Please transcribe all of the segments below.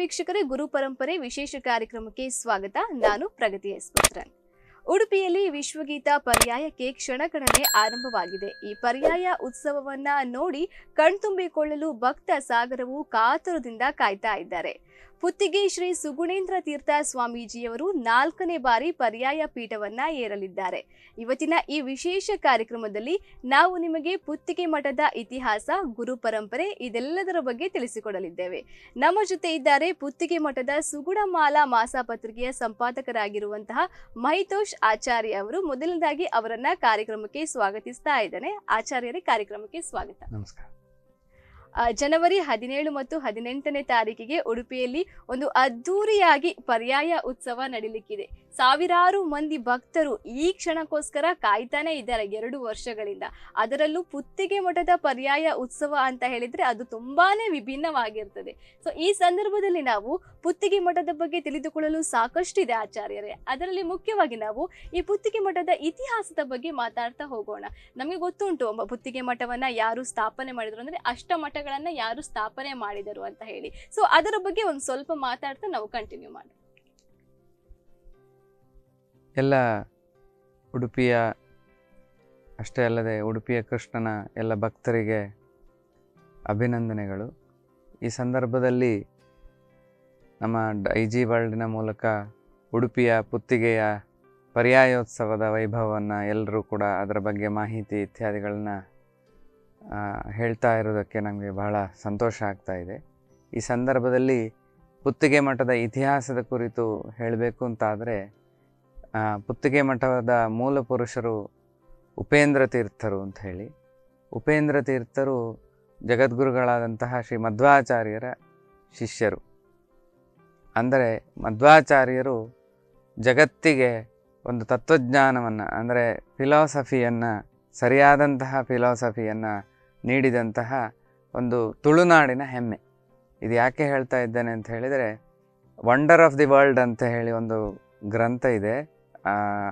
ವೀಕ್ಷಕರೇ ಗುರು ಪರಂಪರೆ ವಿಶೇಷ ಕಾರ್ಯಕ್ರಮಕ್ಕೆ ಸ್ವಾಗತ ನಾನು ಪ್ರಗತಿ ಎಸ್ ಪುತ್ರನ್ ಉಡುಪಿಯಲ್ಲಿ ವಿಶ್ವಗೀತ ಪರ್ಯಾಯಕ್ಕೆ ಕ್ಷಣಗಣನೆ ಆರಂಭವಾಗಿದೆ ಈ ಪರ್ಯಾಯ ಉತ್ಸವವನ್ನ ನೋಡಿ ಕಣ್ತುಂಬಿಕೊಳ್ಳಲು ಭಕ್ತ ಸಾಗರವು ಕಾತುರದಿಂದ ಕಾಯ್ತಾ ಇದ್ದಾರೆ ಪುತ್ತಿಗೆ ಶ್ರೀ ಸುಗುಣೇಂದ್ರ ತೀರ್ಥ ಸ್ವಾಮೀಜಿಯವರು ನಾಲ್ಕನೇ ಬಾರಿ ಪರ್ಯಾಯ ಪೀಠವನ್ನ ಏರಲಿದ್ದಾರೆ ಇವತ್ತಿನ ಈ ವಿಶೇಷ ಕಾರ್ಯಕ್ರಮದಲ್ಲಿ ನಾವು ನಿಮಗೆ ಪುತ್ತಿಗೆ ಮಠದ ಇತಿಹಾಸ ಗುರು ಪರಂಪರೆ ಇದೆಲ್ಲದರ ಬಗ್ಗೆ ತಿಳಿಸಿಕೊಡಲಿದ್ದೇವೆ ನಮ್ಮ ಜೊತೆ ಇದ್ದಾರೆ ಪುತ್ತಿಗೆ ಮಠದ ಸುಗುಣಮಾಲಾ ಮಾಸಪತ್ರಿಕೆಯ ಸಂಪಾದಕರಾಗಿರುವಂತಹ ಮಹಿತೋಷ್ ಆಚಾರ್ಯ ಅವರು ಮೊದಲನೇದಾಗಿ ಅವರನ್ನ ಕಾರ್ಯಕ್ರಮಕ್ಕೆ ಸ್ವಾಗತಿಸ್ತಾ ಇದ್ದೇನೆ ಆಚಾರ್ಯರೇ ಕಾರ್ಯಕ್ರಮಕ್ಕೆ ಸ್ವಾಗತ ನಮಸ್ಕಾರ ಆ, ಜನವರಿ ಹದಿನೇಳು ಮತ್ತು ಹದಿನೆಂಟನೇ ತಾರೀಕಿಗೆ ಉಡುಪಿಯಲ್ಲಿ ಒಂದು ಅದ್ಧೂರಿಯಾಗಿ ಪರ್ಯಾಯ ಉತ್ಸವ ನಡೀಲಿಕ್ಕಿದೆ ಸಾವಿರಾರು ಮಂದಿ ಭಕ್ತರು ಈ ಕ್ಷಣಕ್ಕೋಸ್ಕರ ಕಾಯ್ತಾನೆ ಇದ್ದಾರೆ ಎರಡು ವರ್ಷಗಳಿಂದ ಅದರಲ್ಲೂ ಪುತ್ತಿಗೆ ಮಠದ ಪರ್ಯಾಯ ಉತ್ಸವ ಅಂತ ಹೇಳಿದ್ರೆ ಅದು ತುಂಬಾನೇ ವಿಭಿನ್ನವಾಗಿರ್ತದೆ ಸೊ ಈ ಸಂದರ್ಭದಲ್ಲಿ ನಾವು ಪುತ್ತಿಗೆ ಮಠದ ಬಗ್ಗೆ ತಿಳಿದುಕೊಳ್ಳಲು ಸಾಕಷ್ಟಿದೆ ಆಚಾರ್ಯರೇ ಅದರಲ್ಲಿ ಮುಖ್ಯವಾಗಿ ನಾವು ಈ ಪುತ್ತಿಗೆ ಮಠದ ಇತಿಹಾಸದ ಬಗ್ಗೆ ಮಾತಾಡ್ತಾ ಹೋಗೋಣ ನಮಗೆ ಗೊತ್ತುಂಟು ಒಬ್ಬ ಪುತ್ತಿಗೆ ಮಠವನ್ನ ಯಾರು ಸ್ಥಾಪನೆ ಮಾಡಿದ್ರು ಅಂದ್ರೆ ಅಷ್ಟ ಮಠಗಳನ್ನ ಯಾರು ಸ್ಥಾಪನೆ ಮಾಡಿದರು ಅಂತ ಹೇಳಿ ಸೊ ಅದರ ಬಗ್ಗೆ ಒಂದು ಸ್ವಲ್ಪ ಮಾತಾಡ್ತಾ ನಾವು ಕಂಟಿನ್ಯೂ ಮಾಡೋಣ ಎಲ್ಲ ಉಡುಪಿಯ ಅಷ್ಟೇ ಅಲ್ಲದೆ ಉಡುಪಿಯ ಕೃಷ್ಣನ ಎಲ್ಲ ಭಕ್ತರಿಗೆ ಅಭಿನಂದನೆಗಳು ಈ ಸಂದರ್ಭದಲ್ಲಿ ನಮ್ಮ ಐ ಜಿ ವರ್ಲ್ಡ್ನ ಮೂಲಕ ಉಡುಪಿಯ ಪುತ್ತಿಗೆಯ ಪರ್ಯಾಯೋತ್ಸವದ ವೈಭವವನ್ನು ಎಲ್ಲರೂ ಕೂಡ ಅದರ ಬಗ್ಗೆ ಮಾಹಿತಿ ಇತ್ಯಾದಿಗಳನ್ನ ಆ, ಹೇಳ್ತಾ ಇರೋದಕ್ಕೆ ನಮಗೆ ಬಹಳ ಸಂತೋಷ ಆಗ್ತಾ ಇದೆ ಈ ಸಂದರ್ಭದಲ್ಲಿ ಪುತ್ತಿಗೆ ಮಠದ ಇತಿಹಾಸದ ಕುರಿತು ಹೇಳಬೇಕು ಅಂತಾದರೆ ಆ, ಪುತ್ತಿಗೆ ಮಠದ ಮೂಲ ಪುರುಷರು ಉಪೇಂದ್ರ ತೀರ್ಥರು ಅಂತ ಹೇಳಿ ಉಪೇಂದ್ರ ತೀರ್ಥರು ಜಗದ್ಗುರುಗಳಾದಂತಹ ಶ್ರೀ ಮಧ್ವಾಚಾರ್ಯರ ಶಿಷ್ಯರು ಅಂದರೆ ಮಧ್ವಾಚಾರ್ಯರು ಜಗತ್ತಿಗೆ ಒಂದು ತತ್ವಜ್ಞಾನವನ್ನು ಅಂದರೆ ಫಿಲಾಸಫಿಯನ್ನು ಸರಿಯಾದಂತಹ ಫಿಲಾಸಫಿಯನ್ನು ನೀಡಿದಂತಹ ಒಂದು ತುಳುನಾಡಿನ ಹೆಮ್ಮೆ ಇದು ಯಾಕೆ ಹೇಳ್ತಾ ಇದ್ದೇನೆ ಅಂತ ಹೇಳಿದರೆ ವಂಡರ್ ಆಫ್ ದಿ ವರ್ಲ್ಡ್ ಅಂತ ಹೇಳಿ ಒಂದು ಗ್ರಂಥ ಇದೆ ಆ,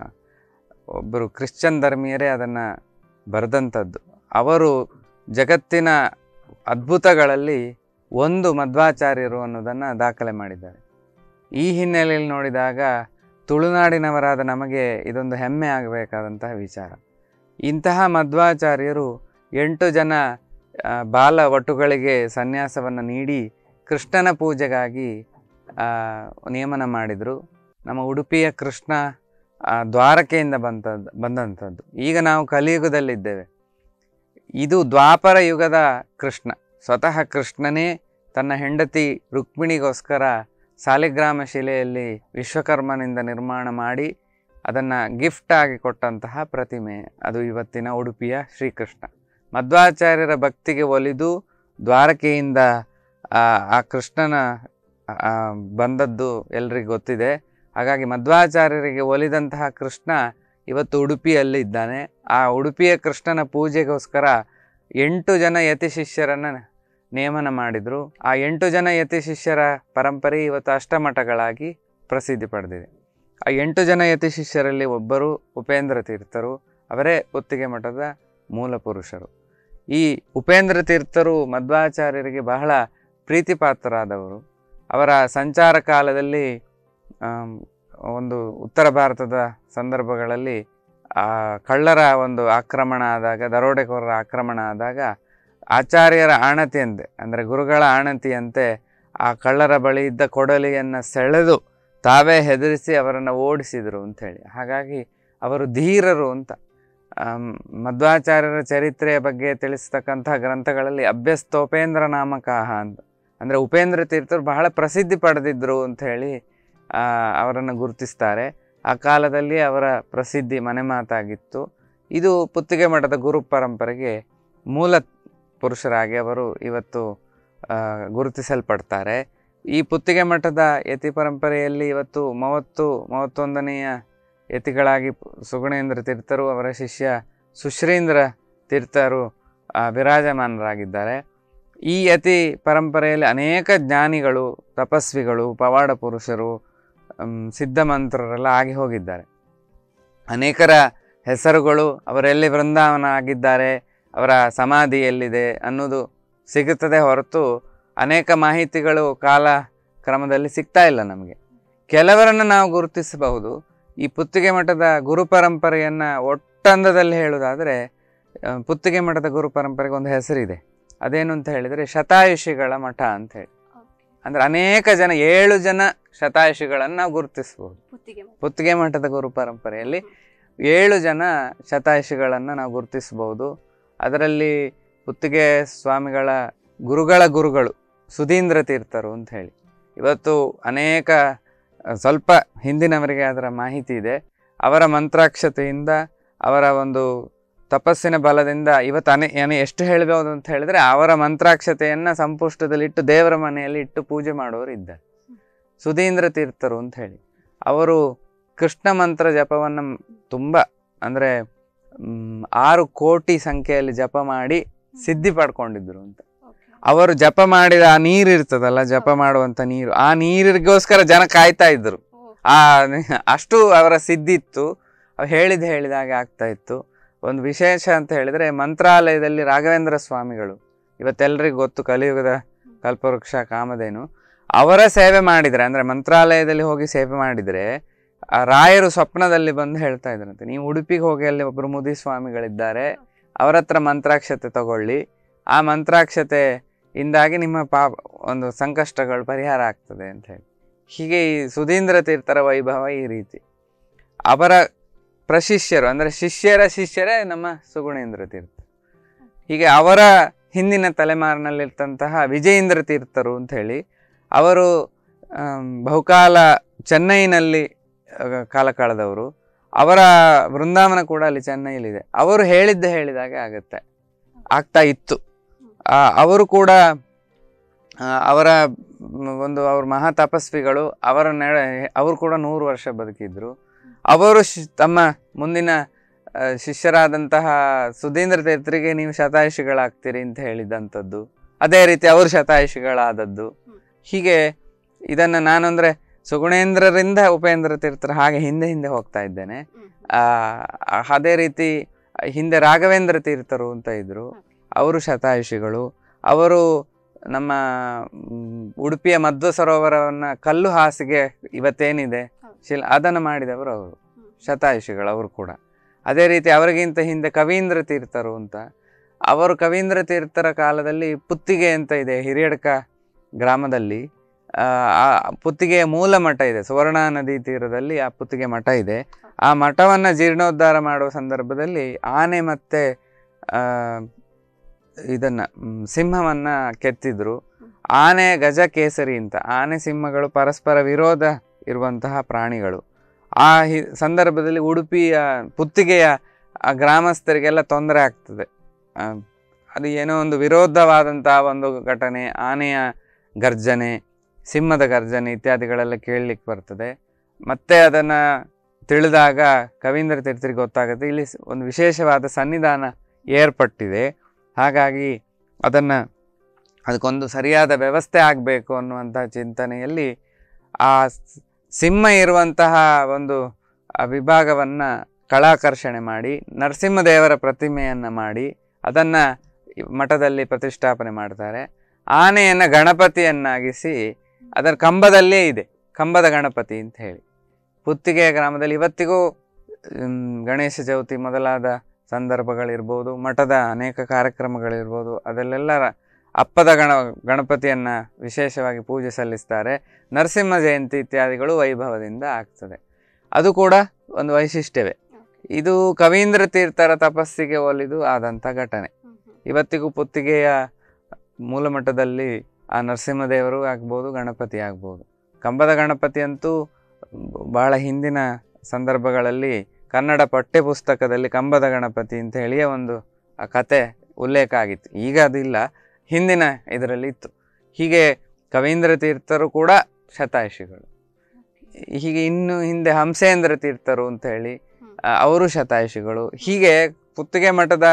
ಒಬ್ಬರು ಕ್ರಿಶ್ಚಿಯನ್ ಧರ್ಮೀಯರೇ ಅದನ್ನು ಬರೆದಂಥದ್ದು ಅವರು ಜಗತ್ತಿನ ಅದ್ಭುತಗಳಲ್ಲಿ ಒಂದು ಮಧ್ವಾಚಾರ್ಯರು ಅನ್ನೋದನ್ನು ದಾಖಲೆ ಮಾಡಿದ್ದಾರೆ ಈ ಹಿನ್ನೆಲೆಯಲ್ಲಿ ನೋಡಿದಾಗ ತುಳುನಾಡಿನವರಾದ ನಮಗೆ ಇದೊಂದು ಹೆಮ್ಮೆ ಆಗಬೇಕಾದಂತಹ ವಿಚಾರ ಇಂತಹ ಮಧ್ವಾಚಾರ್ಯರು ಎಂಟು ಜನ ಆ, ಬಾಲ ವಟುಗಳಿಗೆ ಸನ್ಯಾಸವನ್ನು ನೀಡಿ ಕೃಷ್ಣನ ಪೂಜೆಗಾಗಿ ಆ, ನೇಮನ ಮಾಡಿದರು ನಮ್ಮ ಉಡುಪಿಯ ಕೃಷ್ಣ ಆ, ದ್ವಾರಕೆಯಿಂದ ಬಂತದ್ದು ಬಂದಂಥದ್ದು ಈಗ ನಾವು ಕಲಿಯುಗದಲ್ಲಿದ್ದೇವೆ ಇದು ದ್ವಾಪರ ಯುಗದ ಕೃಷ್ಣ ಸ್ವತಃ ಕೃಷ್ಣನೇ ತನ್ನ ಹೆಂಡತಿ ರುಕ್ಮಿಣಿಗೋಸ್ಕರ ಸಾಲಿಗ್ರಾಮ ಶಿಲೆಯಲ್ಲಿ ವಿಶ್ವಕರ್ಮನಿಂದ ನಿರ್ಮಾಣ ಮಾಡಿ ಅದನ್ನು ಗಿಫ್ಟ್ ಆಗಿ ಕೊಟ್ಟಂತಹ ಪ್ರತಿಮೆ ಅದು ಇವತ್ತಿನ ಉಡುಪಿಯ ಶ್ರೀಕೃಷ್ಣ ಮಧ್ವಾಚಾರ್ಯರ ಭಕ್ತಿಗೆ ಒಲಿದು ದ್ವಾರಕೆಯಿಂದ ಆ ಆ ಕೃಷ್ಣನ ಆ, ಬಂದದ್ದು ಎಲ್ರಿಗೂ ಗೊತ್ತಿದೆ ಹಾಗಾಗಿ ಮಧ್ವಾಚಾರ್ಯರಿಗೆ ಒಲಿದಂತಹ ಕೃಷ್ಣ ಇವತ್ತು ಉಡುಪಿಯಲ್ಲಿ ಇದ್ದಾನೆ ಆ ಉಡುಪಿಯ ಕೃಷ್ಣನ ಪೂಜೆಗೋಸ್ಕರ ಎಂಟು ಜನ ಯತಿ ಶಿಷ್ಯರನ್ನು ನೇಮನ ಮಾಡಿದರು ಆ ಎಂಟು ಜನ ಯತಿ ಶಿಷ್ಯರ ಪರಂಪರೆ ಇವತ್ತು ಅಷ್ಟಮಠಗಳಾಗಿ ಪ್ರಸಿದ್ಧಿ ಪಡೆದಿದೆ ಆ ಎಂಟು ಜನ ಯತಿ ಶಿಷ್ಯರಲ್ಲಿ ಒಬ್ಬರು ಉಪೇಂದ್ರ ತೀರ್ಥರು ಅವರೇ ಪುತ್ತಿಗೆ ಮಠದ ಮೂಲ ಪುರುಷರು ಈ ಉಪೇಂದ್ರ ತೀರ್ಥರು ಮಧ್ವಾಚಾರ್ಯರಿಗೆ ಬಹಳ ಪ್ರೀತಿಪಾತ್ರರಾದವರು ಅವರ ಸಂಚಾರ ಕಾಲದಲ್ಲಿ ಆಮ್, ಒಂದು ಉತ್ತರ ಭಾರತದ ಸಂದರ್ಭಗಳಲ್ಲಿ ಆ ಕಳ್ಳರ ಒಂದು ಆಕ್ರಮಣ ಆದಾಗ ದರೋಡೆಕೋರರ ಆಕ್ರಮಣ ಆದಾಗ ಆಚಾರ್ಯರ ಆಣತಿಯಂತೆ ಅಂದರೆ ಗುರುಗಳ ಆಣತಿಯಂತೆ ಆ ಕಳ್ಳರ ಬಳಿ ಇದ್ದ ಕೊಡಲಿಯನ್ನು ಸೆಳೆದು ತಾವೇ ಹೆದರಿಸಿ ಅವರನ್ನು ಓಡಿಸಿದರು ಅಂಥೇಳಿ ಹಾಗಾಗಿ ಅವರು ಧೀರರು ಅಂತ ಆಮ್, ಮಧ್ವಾಚಾರ್ಯರ ಚರಿತ್ರೆಯ ಬಗ್ಗೆ ತಿಳಿಸ್ತಕ್ಕಂಥ ಗ್ರಂಥಗಳಲ್ಲಿ ಅಭ್ಯಸ್ತೋಪೇಂದ್ರ ನಾಮಕಾಹ ಅಂತ ಅಂದರೆ ಉಪೇಂದ್ರ ತೀರ್ಥರು ಬಹಳ ಪ್ರಸಿದ್ಧಿ ಪಡೆದಿದ್ದರು ಅಂತ ಹೇಳಿ ಆ, ಅವರನ್ನು ಗುರುತಿಸ್ತಾರೆ ಆ ಕಾಲದಲ್ಲಿ ಅವರ ಪ್ರಸಿದ್ಧಿ ಮನೆ ಮಾತಾಗಿತ್ತು ಇದು ಪುತ್ತಿಗೆ ಮಠದ ಗುರು ಪರಂಪರೆಗೆ ಮೂಲ ಪುರುಷರಾಗಿ ಅವರು ಇವತ್ತು ಆ, ಗುರುತಿಸಲ್ಪಡ್ತಾರೆ ಈ ಪುತ್ತಿಗೆ ಮಠದ ಯತಿ ಪರಂಪರೆಯಲ್ಲಿ ಇವತ್ತು ಮೂವತ್ತು ಮೂವತ್ತೊಂದನೆಯ ಯತಿಗಳಾಗಿ ಪು- ಸುಗುಣೇಂದ್ರ ತೀರ್ಥರು ಅವರ ಶಿಷ್ಯ ಸುಶ್ರೀಂದ್ರ ತೀರ್ಥರು ಆ, ವಿರಾಜಮಾನರಾಗಿದ್ದಾರೆ ಈ ಯತಿ ಪರಂಪರೆಯಲ್ಲಿ ಅನೇಕ ಜ್ಞಾನಿಗಳು ತಪಸ್ವಿಗಳು ಪವಾಡ ಪುರುಷರು ಮ್, ಸಿದ್ಧಮಂತ್ರರೆಲ್ಲ ಆಗಿ ಹೋಗಿದ್ದಾರೆ ಅನೇಕರ ಹೆಸರುಗಳು ಅವರೆಲ್ಲಿ ವೃಂದಾವನ ಆಗಿದ್ದಾರೆ ಅವರ ಸಮಾಧಿ ಎಲ್ಲಿದೆ ಅನ್ನೋದು ಸಿಗುತ್ತದೆ ಹೊರತು ಅನೇಕ ಮಾಹಿತಿಗಳು ಕಾಲ ಕ್ರಮದಲ್ಲಿ ಸಿಗ್ತಾ ಇಲ್ಲ ನಮಗೆ ಕೆಲವರನ್ನು ನಾವು ಗುರುತಿಸಬಹುದು ಈ ಪುತ್ತಿಗೆ ಮಠದ ಗುರು ಪರಂಪರೆಯನ್ನು ಒಟ್ಟಂದದಲ್ಲಿ ಹೇಳುವುದಾದರೆ ಆ, ಪುತ್ತಿಗೆ ಮಠದ ಗುರು ಪರಂಪರೆಗೆ ಒಂದು ಹೆಸರಿದೆ ಅದೇನು ಅಂತ ಹೇಳಿದರೆ ಶತಾಯುಷಿಗಳ ಮಠ ಅಂತ ಹೇಳಿ ಅಂದ್ರೆ ಅನೇಕ ಜನ ಏಳು ಜನ ಶತಾಯುಷಿಗಳನ್ನು ನಾವು ಗುರುತಿಸಬಹುದು ಪುತ್ತಿಗೆ ಮಠ. ಪುತ್ತಿಗೆ ಮಠದ ಗುರು ಪರಂಪರೆಯಲ್ಲಿ ಏಳು ಜನ ಶತಾಯುಷಿಗಳನ್ನು ನಾವು ಗುರುತಿಸಬಹುದು ಅದರಲ್ಲಿ ಪುತ್ತಿಗೆ ಸ್ವಾಮಿಗಳ ಗುರುಗಳ ಗುರುಗಳು ಸುಧೀಂದ್ರ ತೀರ್ಥರು ಅಂತ ಹೇಳಿ ಇವತ್ತು ಅನೇಕ ಆ, ಸ್ವಲ್ಪ ಹಿಂದಿನವರಿಗೆ ಅದರ ಮಾಹಿತಿ ಇದೆ ಅವರ ಮಂತ್ರಾಕ್ಷತೆಯಿಂದ ಅವರ ಒಂದು ತಪಸ್ಸಿನ ಬಲದಿಂದ ಇವತ್ತು ಅನೇ ಏನು ಎಷ್ಟು ಹೇಳಬಹುದು ಅಂತ ಹೇಳಿದ್ರೆ ಅವರ ಮಂತ್ರಾಕ್ಷತೆಯನ್ನು ಸಂಪುಷ್ಟದಲ್ಲಿ ಇಟ್ಟು ದೇವರ ಮನೆಯಲ್ಲಿ ಇಟ್ಟು ಪೂಜೆ ಮಾಡುವವರು ಇದ್ದಾರೆ ಸುಧೀಂದ್ರ ತೀರ್ಥರು ಅಂತ ಹೇಳಿ ಅವರು ಕೃಷ್ಣ ಮಂತ್ರ ಜಪವನ್ನು ತುಂಬ ಅಂದರೆ ಆರು ಕೋಟಿ ಸಂಖ್ಯೆಯಲ್ಲಿ ಜಪ ಮಾಡಿ ಸಿದ್ಧಿ ಪಡ್ಕೊಂಡಿದ್ರು ಅಂತ Okay. ಅವರು ಜಪ ಮಾಡಿದ ಆ ನೀರು ಇರ್ತದಲ್ಲ ಜಪ ಮಾಡುವಂತ ನೀರು ಆ ನೀರಿಗೋಸ್ಕರ ಜನ ಕಾಯ್ತಾ ಇದ್ರು ಓ, ಆ ಅಷ್ಟು ಅವರ ಸಿದ್ಧಿ ಇತ್ತು ಅವ್ರು ಹೇಳಿದ ಹೇಳಿದಾಗೆ ಆಗ್ತಾ ಇತ್ತು ಒಂದು ವಿಶೇಷ ಅಂತ ಹೇಳಿದ್ರೆ ಮಂತ್ರಾಲಯದಲ್ಲಿ ರಾಘವೇಂದ್ರ ಸ್ವಾಮಿಗಳು ಇವತ್ತೆಲ್ಲರಿಗೂ ಗೊತ್ತು ಕಲಿಯುಗದ ಕಲ್ಪವೃಕ್ಷ ಕಾಮಧೇನು ಅವರ ಸೇವೆ ಮಾಡಿದ್ರೆ ಅಂದ್ರೆ ಮಂತ್ರಾಲಯದಲ್ಲಿ ಹೋಗಿ ಸೇವೆ ಮಾಡಿದ್ರೆ ಆ ರಾಯರು ಸ್ವಪ್ನದಲ್ಲಿ ಬಂದು ಹೇಳ್ತಾ ಇದ್ರಂತೆ ನೀವು ಉಡುಪಿಗೆ ಹೋಗಿ ಅಲ್ಲಿ ಒಬ್ಬರು ಮುದಿ ಸ್ವಾಮಿಗಳಿದ್ದಾರೆ ಅವರ ಹತ್ರ ಮಂತ್ರಾಕ್ಷತೆ ತಗೊಳ್ಳಿ ಆ ಮಂತ್ರಾಕ್ಷತೆ ಇಂದಾಗಿ ನಿಮ್ಮ ಪಾಪ ಒಂದು ಸಂಕಷ್ಟಗಳು ಪರಿಹಾರ ಆಗ್ತದೆ ಅಂತ ಹೇಳಿ ಹೀಗೆ ಈ ಸುಧೀಂದ್ರ ತೀರ್ಥರ ವೈಭವ ಈ ರೀತಿ ಅವರ ಪ್ರಶಿಷ್ಯರು ಅಂದರೆ ಶಿಷ್ಯರ ಶಿಷ್ಯರೇ ನಮ್ಮ ಸುಗುಣೇಂದ್ರ ತೀರ್ಥ ಹೀಗೆ ಅವರ ಹಿಂದಿನ ತಲೆಮಾರಿನಲ್ಲಿರ್ತಂತಹ ವಿಜಯೇಂದ್ರ ತೀರ್ಥರು ಅಂತ ಹೇಳಿ ಅವರು ಆಮ್, ಬಹುಕಾಲ ಚೆನ್ನೈನಲ್ಲಿ ಆ, ಕಾಲ ಕಳೆದವರು ಅವರ ವೃಂದಾವನ ಕೂಡ ಅಲ್ಲಿ ಚೆನ್ನೈಲಿದೆ ಅವರು ಹೇಳಿದ್ದ ಹೇಳಿದಾಗೆ ಆಗುತ್ತೆ ಆಗ್ತಾ ಇತ್ತು ಆ, ಅವರು ಕೂಡ ಆ, ಅವರ ಮ್, ಒಂದು ಅವ್ರ ಮಹಾ ತಪಸ್ವಿಗಳು ಅವರ ನಡೆ ಅವರು ಕೂಡ ನೂರು ವರ್ಷ ಬದುಕಿದ್ರು ಅವರು ಶಿ- ತಮ್ಮ ಮುಂದಿನ ಆ, ಶಿಷ್ಯರಾದಂತಹ ಸುಧೀಂದ್ರ ತೀರ್ಥರಿಗೆ ನೀವು ಶತಾಯುಷಿಗಳಾಗ್ತೀರಿ ಅಂತ ಹೇಳಿದಂಥದ್ದು ಅದೇ ರೀತಿ ಅವರು ಶತಾಯುಷಿಗಳಾದದ್ದು ಹೀಗೆ ಇದನ್ನು ನಾನು ಅಂದರೆ ಸುಗುಣೇಂದ್ರರಿಂದ ಉಪೇಂದ್ರ ತೀರ್ಥರ ಹಾಗೆ ಹಿಂದೆ ಹಿಂದೆ ಹೋಗ್ತಾ ಇದ್ದೇನೆ ಹ್ಮ್. ಆ, ಅದೇ ರೀತಿ ಹಿಂದೆ ರಾಘವೇಂದ್ರ ತೀರ್ಥರು ಅಂತ ಇದ್ರು ಅವರು ಶತಾಯುಷಿಗಳು ಅವರು ನಮ್ಮ ಮ್, ಉಡುಪಿಯ ಮಧ್ವ ಸರೋವರವನ್ನ ಕಲ್ಲು ಹಾಸಿಗೆ ಇವತ್ತೇನಿದೆ ಹೌದು. ಶಿಲ್ ಅದನ್ನು ಮಾಡಿದವರು ಅವರು ಹ್ಮ್. ಶತಾಯುಷಿಗಳು ಅವರು ಕೂಡ ಅದೇ ರೀತಿ ಅವರಿಗಿಂತ ಹಿಂದೆ ಕವೀಂದ್ರ ತೀರ್ಥರು ಅಂತ ಅವರು ಕವೀಂದ್ರ ತೀರ್ಥರ ಕಾಲದಲ್ಲಿ ಪುತ್ತಿಗೆ ಅಂತ ಇದೆ ಹಿರಿಯಡ್ಕ ಗ್ರಾಮದಲ್ಲಿ ಆ, ಆ ಪುತ್ತಿಗೆಯ ಮೂಲ ಮಠ ಇದೆ ಸುವರ್ಣ ನದಿ ತೀರದಲ್ಲಿ ಆ ಪುತ್ತಿಗೆ ಮಠ ಇದೆ ಆ ಮಠವನ್ನು ಜೀರ್ಣೋದ್ಧಾರ ಮಾಡುವ ಸಂದರ್ಭದಲ್ಲಿ ಆನೆ ಮತ್ತೆ ಆ, ಇದನ್ನ ಮ್, ಸಿಂಹವನ್ನ ಕೆತ್ತಿದ್ರು ಆನೆ ಗಜ ಕೇಸರಿ ಅಂತ ಆನೆ ಸಿಂಹಗಳು ಪರಸ್ಪರ ವಿರೋಧ ಇರುವಂತಹ ಪ್ರಾಣಿಗಳು ಆ ಹಿ- ಸಂದರ್ಭದಲ್ಲಿ ಉಡುಪಿಯ ಪುತ್ತಿಗೆಯ ಆ ಗ್ರಾಮಸ್ಥರಿಗೆಲ್ಲ ತೊಂದರೆ ಆಗ್ತದೆ ಆ, ಅದು ಏನೋ ಒಂದು ವಿರೋಧವಾದಂತಹ ಒಂದು ಘಟನೆ ಆನೆಯ ಗರ್ಜನೆ ಸಿಂಹದ ಗರ್ಜನೆ ಇತ್ಯಾದಿಗಳೆಲ್ಲ ಕೇಳಲಿಕ್ಕೆ ಬರ್ತದೆ ಮತ್ತೆ ಅದನ್ನು ತಿಳಿದಾಗ ಕವೀಂದ್ರ ತೀರ್ಥರಿಗೆ ಗೊತ್ತಾಗುತ್ತೆ ಇಲ್ಲಿ ಸ್- ಒಂದು ವಿಶೇಷವಾದ ಸನ್ನಿಧಾನ ಏರ್ಪಟ್ಟಿದೆ ಹಾಗಾಗಿ ಅದನ್ನು ಅದಕ್ಕೊಂದು ಸರಿಯಾದ ವ್ಯವಸ್ಥೆ ಆಗಬೇಕು ಅನ್ನುವಂಥ ಚಿಂತನೆಯಲ್ಲಿ ಆ ಸ್- ಸಿಂಹ ಇರುವಂತಹ ಒಂದು ಆ ವಿಭಾಗವನ್ನು ಕಳಾಕರ್ಷಣೆ ಮಾಡಿ ನರಸಿಂಹದೇವರ ಪ್ರತಿಮೆಯನ್ನು ಮಾಡಿ ಅದನ್ನು ಮಠದಲ್ಲಿ ಪ್ರತಿಷ್ಠಾಪನೆ ಮಾಡ್ತಾರೆ ಆನೆಯನ್ನು ಗಣಪತಿಯನ್ನಾಗಿಸಿ ಅದರ ಕಂಬದಲ್ಲೇ ಇದೆ ಕಂಬದ ಗಣಪತಿ ಅಂತ ಹೇಳಿ ಪುತ್ತಿಗೆಯ ಗ್ರಾಮದಲ್ಲಿ ಇವತ್ತಿಗೂ ಮ್, ಗಣೇಶ ಚೌತಿ ಮೊದಲಾದ ಸಂದರ್ಭಗಳಿರ್ಬೋದು ಮಠದ ಅನೇಕ ಕಾರ್ಯಕ್ರಮಗಳಿರ್ಬೋದು ಅದರಲ್ಲೆಲ್ಲ ರ- ಅಪ್ಪದ ಗಣ ಗಣಪತಿಯನ್ನ ವಿಶೇಷವಾಗಿ ಪೂಜೆ ಸಲ್ಲಿಸ್ತಾರೆ ನರಸಿಂಹ ಜಯಂತಿ ಇತ್ಯಾದಿಗಳು ವೈಭವದಿಂದ ಆಗ್ತದೆ ಅದು ಕೂಡ ಒಂದು ವೈಶಿಷ್ಟ್ಯವೇ ಇದು ಕವೀಂದ್ರ ತೀರ್ಥರ ತಪಸ್ಸಿಗೆ ಒಲಿದು ಆದಂಥ ಘಟನೆ ಹ್ಮ್, ಹ್ಮ್. ಇವತ್ತಿಗೂ ಪುತ್ತಿಗೆಯ ಮೂಲಮಟ್ಟದಲ್ಲಿ ಆ ನರಸಿಂಹದೇವರು ಆಗ್ಬೋದು ಗಣಪತಿ ಆಗ್ಬೋದು ಕಂಬದ ಗಣಪತಿ ಅಂತೂ ಬಹಳ ಹಿಂದಿನ ಸಂದರ್ಭಗಳಲ್ಲಿ ಕನ್ನಡ ಪಠ್ಯ ಪುಸ್ತಕದಲ್ಲಿ ಕಂಬದ ಗಣಪತಿ ಅಂತ ಹೇಳಿಯೇ ಒಂದು ಆ ಕತೆ ಉಲ್ಲೇಖ ಆಗಿತ್ತು ಈಗ ಅದಿಲ್ಲ ಹಿಂದಿನ ಇದರಲ್ಲಿ ಇತ್ತು ಹೀಗೆ ಕವೀಂದ್ರ ತೀರ್ಥರು ಕೂಡ ಶತಾಯುಷಿಗಳು ಹೀಗೆ ಇನ್ನು ಹಿಂದೆ ಹಂಸೇಂದ್ರ ತೀರ್ಥರು ಅಂತ ಹೇಳಿ ಆ, ಅವರು ಶತಾಯುಷಿಗಳು ಹೀಗೆ ಪುತ್ತಿಗೆ ಮಠದ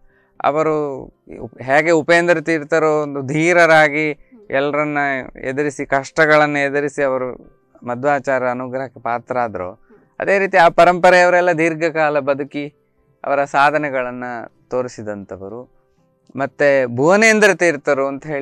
ಅವರು ಉಪ್- ಹೇಗೆ ಉಪೇಂದ್ರ ತೀರ್ಥರು ಒಂದು ಧೀರರಾಗಿ ಎಲ್ಲರನ್ನ ಎದುರಿಸಿ ಕಷ್ಟಗಳನ್ನು ಎದುರಿಸಿ ಅವರು ಮಧ್ವಾಚಾರ ಅನುಗ್ರಹಕ್ಕೆ ಪಾತ್ರ ಆದರು ಅದೇ ರೀತಿ ಆ ಪರಂಪರೆಯವರೆಲ್ಲ ದೀರ್ಘಕಾಲ ಬದುಕಿ ಅವರ ಸಾಧನೆಗಳನ್ನು ತೋರಿಸಿದಂಥವರು ಮತ್ತು ಭುವನೇಂದ್ರ ತೀರ್ಥರು ಅಂತ ಹೇಳಿ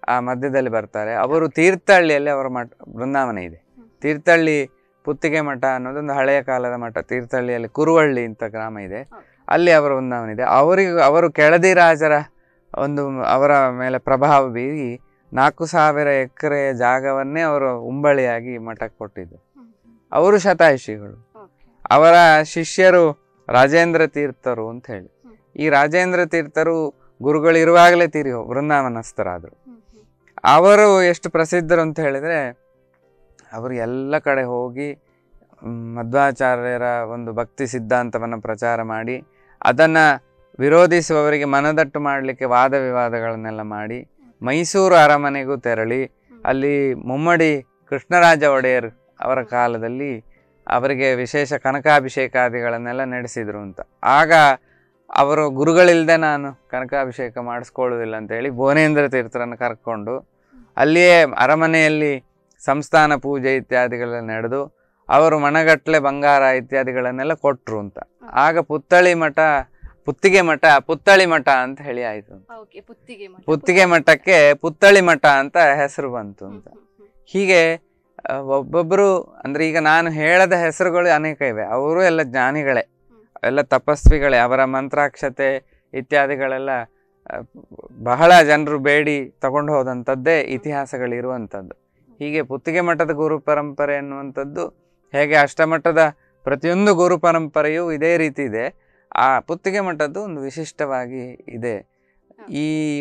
ಆ ಮಧ್ಯದಲ್ಲಿ ಬರ್ತಾರೆ ಅವರು ತೀರ್ಥಹಳ್ಳಿಯಲ್ಲಿ ಅವರ ಮಠ ಬೃಂದಾವನ ಇದೆ ಹ್ಮ್. ತೀರ್ಥಹಳ್ಳಿ ಪುತ್ತಿಗೆ ಮಠ ಅನ್ನೋದೊಂದು ಹಳೆಯ ಕಾಲದ ಮಠ ತೀರ್ಥಹಳ್ಳಿಯಲ್ಲಿ ಕುರುವಳ್ಳಿ ಅಂತ ಗ್ರಾಮ ಇದೆ Okay. ಅಲ್ಲಿ ಅವರ ಬೃಂದಾವನ ಇದೆ ಅವರಿಗೆ ಅವರು ಕೆಳದಿ ರಾಜರ ಒಂದು ಅವರ ಮೇಲೆ ಪ್ರಭಾವ ಬೀರಿ ನಾಲ್ಕು ಸಾವಿರ ಎಕರೆಯ ಜಾಗವನ್ನೇ ಅವರು ಉಂಬಳಿಯಾಗಿ ಮಠಕ್ಕೆ ಕೊಟ್ಟಿದ್ದು ಹ್ಮ್, ಹ್ಮ್. ಅವರು ಶತಾಯುಷಿಗಳು Okay. ಅವರ ಶಿಷ್ಯರು ರಾಜೇಂದ್ರ ತೀರ್ಥರು ಅಂತ ಹೇಳಿ ಹ್ಮ್. ಈ ರಾಜೇಂದ್ರ ತೀರ್ಥರು ಗುರುಗಳು ಇರುವಾಗಲೇ ತೀರಿ ಹೋ- ವೃಂದಾವನಸ್ಥರಾದರು ಹ್ಮ್, ಹ್ಮ್. ಅವರು ಎಷ್ಟು ಪ್ರಸಿದ್ಧರು ಅಂತ ಹೇಳಿದ್ರೆ ಅವರು ಎಲ್ಲ ಕಡೆ ಹೋಗಿ ಮ್, ಮಧ್ವಾಚಾರ್ಯರ ಒಂದು ಭಕ್ತಿ ಸಿದ್ಧಾಂತವನ್ನು ಪ್ರಚಾರ ಮಾಡಿ ಅದನ್ನು ವಿರೋಧಿಸುವವರಿಗೆ ಮನದಟ್ಟು ಮಾಡಲಿಕ್ಕೆ ವಾದ ವಿವಾದಗಳನ್ನೆಲ್ಲ ಮಾಡಿ ಮೈಸೂರು ಅರಮನೆಗೂ ತೆರಳಿ ಅಲ್ಲಿ ಮುಮ್ಮಡಿ ಕೃಷ್ಣರಾಜ ಒಡೆಯರ್ ಅವರ ಕಾಲದಲ್ಲಿ ಅವರಿಗೆ ವಿಶೇಷ ಕನಕಾಭಿಷೇಕಾದಿಗಳನ್ನೆಲ್ಲ ನಡೆಸಿದ್ರು ಅಂತ ಆಗ ಅವರು ಗುರುಗಳಿಲ್ಲದೆ ನಾನು ಕನಕಾಭಿಷೇಕ ಮಾಡಿಸ್ಕೊಳ್ಳೋದಿಲ್ಲ ಅಂತೇಳಿ ಭುವನೇಂದ್ರ ತೀರ್ಥರನ್ನು ಕರ್ಕೊಂಡು ಅಲ್ಲಿಯೇ ಅರಮನೆಯಲ್ಲಿ ಸಂಸ್ಥಾನ ಪೂಜೆ ಇತ್ಯಾದಿಗಳೆಲ್ಲ ನಡೆದು ಅವರು ಮಣಗಟ್ಲೆ ಬಂಗಾರ ಇತ್ಯಾದಿಗಳನ್ನೆಲ್ಲ ಕೊಟ್ರು ಅಂತ ಆಗ ಪುತ್ತಳಿ ಮಠ ಪುತ್ತಿಗೆ ಮಠ ಪುತ್ತಳಿ ಮಠ ಅಂತ ಹೇಳಿ ಆಯ್ತು ಅಂತ. Okay, ಪುತ್ತಿಗೆ ಮಠ. ಪುತ್ತಿಗೆ ಮಠಕ್ಕೆ ಪುತ್ತಳಿ ಮಠ ಅಂತ ಹೆಸರು ಬಂತು ಹ್ಮ್, ಅಂತ ಹ್ಮ್, ಹ್ಮ್. ಹೀಗೆ ಆ, ಒಬ್ಬೊಬ್ಬರು ಅಂದ್ರೆ ಈಗ ನಾನು ಹೇಳದ ಹೆಸರುಗಳು ಅನೇಕ ಇವೆ ಅವರು ಎಲ್ಲ ಜ್ಞಾನಿಗಳೇ ಎಲ್ಲ ತಪಸ್ವಿಗಳೇ ಅವರ ಮಂತ್ರಾಕ್ಷತೆ ಇತ್ಯಾದಿಗಳೆಲ್ಲ ಆ, ಬಹಳ ಜನರು ಬೇಡಿ ತಗೊಂಡು ಹೋದಂಥದ್ದೇ ಇತಿಹಾಸಗಳಿರುವಂಥದ್ದು ಹೀಗೆ ಪುತ್ತಿಗೆ ಮಠದ ಗುರು ಪರಂಪರೆ ಅನ್ನುವಂಥದ್ದು ಹೇಗೆ ಅಷ್ಟಮಠದ ಪ್ರತಿಯೊಂದು ಗುರು ಪರಂಪರೆಯೂ ಇದೇ ರೀತಿ ಇದೆ ಆ ಪುತ್ತಿಗೆ ಮಠದ್ದು ಒಂದು ವಿಶಿಷ್ಟವಾಗಿ ಇದೆ ಈ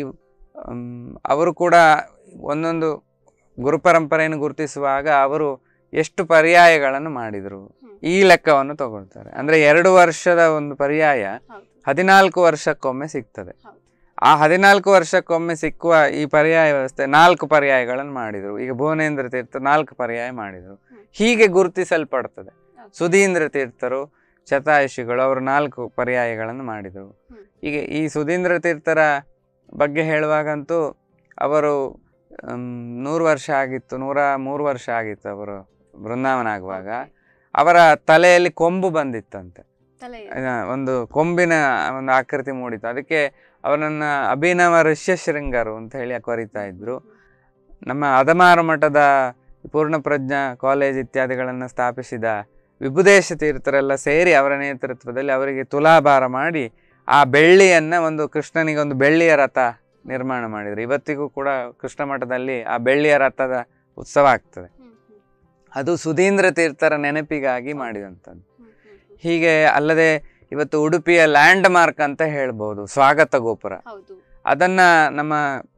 ಮ್, ಅವರು ಕೂಡ ಒಂದೊಂದು ಗುರು ಪರಂಪರೆಯನ್ನು ಗುರುತಿಸುವಾಗ ಅವರು ಎಷ್ಟು ಪರ್ಯಾಯಗಳನ್ನು ಮಾಡಿದರು ಹ್ಮ್. ಈ ಲೆಕ್ಕವನ್ನು ತಗೊಳ್ತಾರೆ ಅಂದ್ರೆ ಎರಡು ವರ್ಷದ ಒಂದು ಪರ್ಯಾಯ ಹೌದು. ಹದಿನಾಲ್ಕು ವರ್ಷಕ್ಕೊಮ್ಮೆ ಸಿಗ್ತದೆ ಹೌದು. ಆ ಹದಿನಾಲ್ಕು ವರ್ಷಕ್ಕೊಮ್ಮೆ ಸಿಕ್ಕುವ ಈ ಪರ್ಯಾಯ ವ್ಯವಸ್ಥೆ ನಾಲ್ಕು ಪರ್ಯಾಯಗಳನ್ನು ಮಾಡಿದರು ಈಗ ಭುವನೇಂದ್ರ ತೀರ್ಥ ನಾಲ್ಕು ಪರ್ಯಾಯ ಮಾಡಿದರು ಹ್ಮ್. ಹೀಗೆ ಗುರುತಿಸಲ್ಪಡ್ತದೆ Okay. ಸುಧೀಂದ್ರ ತೀರ್ಥರು ಶತಾಯುಷಿಗಳು ಅವರು ನಾಲ್ಕು ಪರ್ಯಾಯಗಳನ್ನು ಮಾಡಿದರು ಹ್ಮ್. ಹೀಗೆ ಈ ಸುಧೀಂದ್ರ ತೀರ್ಥರ ಬಗ್ಗೆ ಹೇಳುವಾಗಂತೂ ಅವರು ಮ್, ನೂರು ವರ್ಷ ಆಗಿತ್ತು ನೂರ ಮೂರು ವರ್ಷ ಆಗಿತ್ತು ಅವರು ಬೃಂದಾವನ ಆಗುವಾಗ ಅವರ ತಲೆಯಲ್ಲಿ ಕೊಂಬು ಬಂದಿತ್ತಂತೆ ತಲೆ ಆ, ಒಂದು ಕೊಂಬಿನ ಒಂದು ಆಕೃತಿ ಮೂಡಿತು ಅದಕ್ಕೆ ಅವರನ್ನ ಅಭಿನವ ಋಷ್ಯಶೃಂಗರು ಅಂತ ಹೇಳಿ ಕರೀತಾ ಇದ್ರು ನಮ್ಮ ಅದಮಾರು ಮಠದ ಪೂರ್ಣಪ್ರಜ್ಞಾ ಕಾಲೇಜ್ ಇತ್ಯಾದಿಗಳನ್ನು ಸ್ಥಾಪಿಸಿದ ವಿಭುದೇಶ ತೀರ್ಥರೆಲ್ಲ ಸೇರಿ ಅವರ ನೇತೃತ್ವದಲ್ಲಿ ಅವರಿಗೆ ತುಲಾಭಾರ ಮಾಡಿ ಆ ಬೆಳ್ಳಿಯನ್ನ ಒಂದು ಕೃಷ್ಣನಿಗೆ ಒಂದು ಬೆಳ್ಳಿಯ ರಥ ನಿರ್ಮಾಣ ಮಾಡಿದ್ರು ಇವತ್ತಿಗೂ ಕೂಡ ಕೃಷ್ಣ ಮಠದಲ್ಲಿ ಆ ಬೆಳ್ಳಿಯ ರಥದ ಉತ್ಸವ ಆಗ್ತದೆ ಹ್ಮ್, ಹ್ಮ್, ಅದು ಸುಧೀಂದ್ರ ತೀರ್ಥರ ನೆನಪಿಗಾಗಿ ಮಾಡಿದಂಥದ್ದು ಹ್ಮ್, ಹ್ಮ್, ಹ್ಮ್. ಹೀಗೆ ಅಲ್ಲದೆ ಇವತ್ತು ಉಡುಪಿಯ ಲ್ಯಾಂಡ್ ಮಾರ್ಕ್ ಅಂತ ಹೇಳ್ಬೋದು ಸ್ವಾಗತ ಗೋಪುರ ಹೌದು ಅದನ್ನ ನಮ್ಮ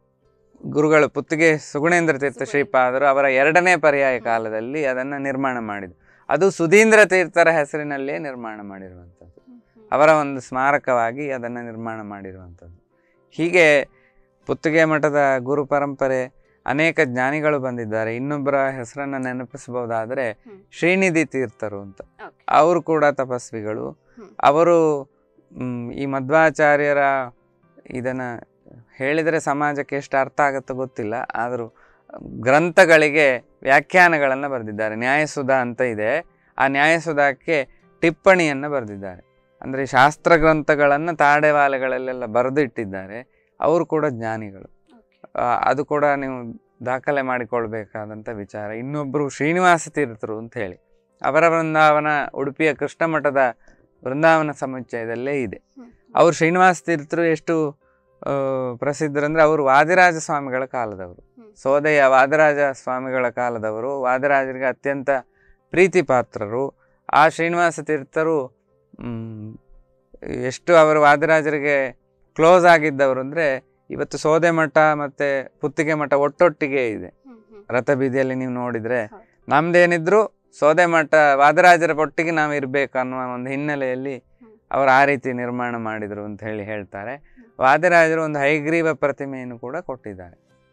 ಗುರುಗಳು ಪುತ್ತಿಗೆ ಸುಗುಣೇಂದ್ರ ತೀರ್ಥ ಸುಗುಣೇಂದ್ರ. ಶ್ರೀಪಾದರು ಅವರ ಎರಡನೇ ಪರ್ಯಾಯ ಕಾಲದಲ್ಲಿ ಅದನ್ನ ನಿರ್ಮಾಣ ಮಾಡಿದ್ರು ಅದು ಸುಧೀಂದ್ರ ತೀರ್ಥರ ಹೆಸರಿನಲ್ಲೇ ನಿರ್ಮಾಣ ಮಾಡಿರುವಂಥದ್ದು ಹ್ಮ್, ಹ್ಮ್. ಅವರ ಒಂದು ಸ್ಮಾರಕವಾಗಿ ಅದನ್ನು ನಿರ್ಮಾಣ ಮಾಡಿರುವಂಥದ್ದು ಹೀಗೆ ಪುತ್ತಿಗೆ ಮಠದ ಗುರು ಪರಂಪರೆ ಅನೇಕ ಜ್ಞಾನಿಗಳು ಬಂದಿದ್ದಾರೆ ಇನ್ನೊಬ್ಬರ ಹೆಸರನ್ನು ನೆನಪಿಸಬಹುದಾದರೆ ಹ್ಮ್. ಶ್ರೀನಿಧಿ ತೀರ್ಥರು ಅಂತ Okay. ಅವರು ಕೂಡ ತಪಸ್ವಿಗಳು ಹ್ಮ್. ಅವರು ಮ್, ಈ ಮಧ್ವಾಚಾರ್ಯರ ಇದನ್ನ ಹೇಳಿದರೆ ಸಮಾಜಕ್ಕೆ ಎಷ್ಟು ಅರ್ಥ ಆಗುತ್ತೋ ಗೊತ್ತಿಲ್ಲ ಆದರೂ ಗ್ರಂಥಗಳಿಗೆ ವ್ಯಾಖ್ಯಾನಗಳನ್ನು ಬರೆದಿದ್ದಾರೆ ನ್ಯಾಯಸುಧ ಅಂತ ಇದೆ ಆ ನ್ಯಾಯಸುಧಕ್ಕೆ ಟಿಪ್ಪಣಿಯನ್ನು ಬರೆದಿದ್ದಾರೆ ಅಂದರೆ ಶಾಸ್ತ್ರ ಗ್ರಂಥಗಳನ್ನು ತಾಡೆವಾಲೆಗಳಲ್ಲೆಲ್ಲ ಬರೆದು ಇಟ್ಟಿದ್ದಾರೆ ಅವರು ಕೂಡ ಜ್ಞಾನಿಗಳು Okay. ಆ, ಅದು ಕೂಡ ನೀವು ದಾಖಲೆ ಮಾಡಿಕೊಳ್ಬೇಕಾದಂಥ ವಿಚಾರ ಇನ್ನೊಬ್ಬರು ಶ್ರೀನಿವಾಸ ತೀರ್ಥರು ಅಂತ ಹೇಳಿ ಅವರ ವೃಂದಾವನ ಉಡುಪಿಯ ಕೃಷ್ಣ ಮಠದ ವೃಂದಾವನ ಸಮುಚ್ಚಯದಲ್ಲೇ ಇದೆ ಹ್ಮ್, ಅವರು ಶ್ರೀನಿವಾಸ ತೀರ್ಥರು ಎಷ್ಟು ಆ, ಪ್ರಸಿದ್ಧರಂದ್ರೆ ಅವರು ವಾದಿರಾಜ ಸ್ವಾಮಿಗಳ ಕಾಲದವರು ಹ್ಮ್. ಸೋದೆಯ ವಾದರಾಜ ಸ್ವಾಮಿಗಳ ಕಾಲದವರು ವಾದರಾಜರಿಗೆ ಅತ್ಯಂತ ಪ್ರೀತಿ ಪಾತ್ರರು ಆ ಶ್ರೀನಿವಾಸ ತೀರ್ಥರು ಮ್, ಎಷ್ಟು ಅವರು ವಾದರಾಜರಿಗೆ ಕ್ಲೋಸ್ ಆಗಿದ್ದವರು ಅಂದರೆ ಇವತ್ತು ಸೋದೆ ಮಠ ಮತ್ತು ಪುತ್ತಿಗೆ ಮಠ ಒಟ್ಟೊಟ್ಟಿಗೆ ಇದೆ ಹ್ಮ್, ಹ್ಮ್. ರಥಬೀದಿಯಲ್ಲಿ ನೀವು ನೋಡಿದರೆ ಹೌದು. ನಮ್ದೇನಿದ್ರು ಸೋದೆ ಮಠ ವಾದರಾಜರ ಒಟ್ಟಿಗೆ ನಾವು ಇರಬೇಕು ಅನ್ನುವ ಒಂದು ಹಿನ್ನೆಲೆಯಲ್ಲಿ ಹ್ಮ್. ಅವರು ಆ ರೀತಿ ನಿರ್ಮಾಣ ಮಾಡಿದರು ಅಂತ ಹೇಳಿ ಹೇಳ್ತಾರೆ ವಾದಿರಾಜರು ಒಂದು ಹೈಗ್ರೀವ ಪ್ರತಿಮೆಯನ್ನು ಕೂಡ ಕೊಟ್ಟಿದ್ದಾರೆ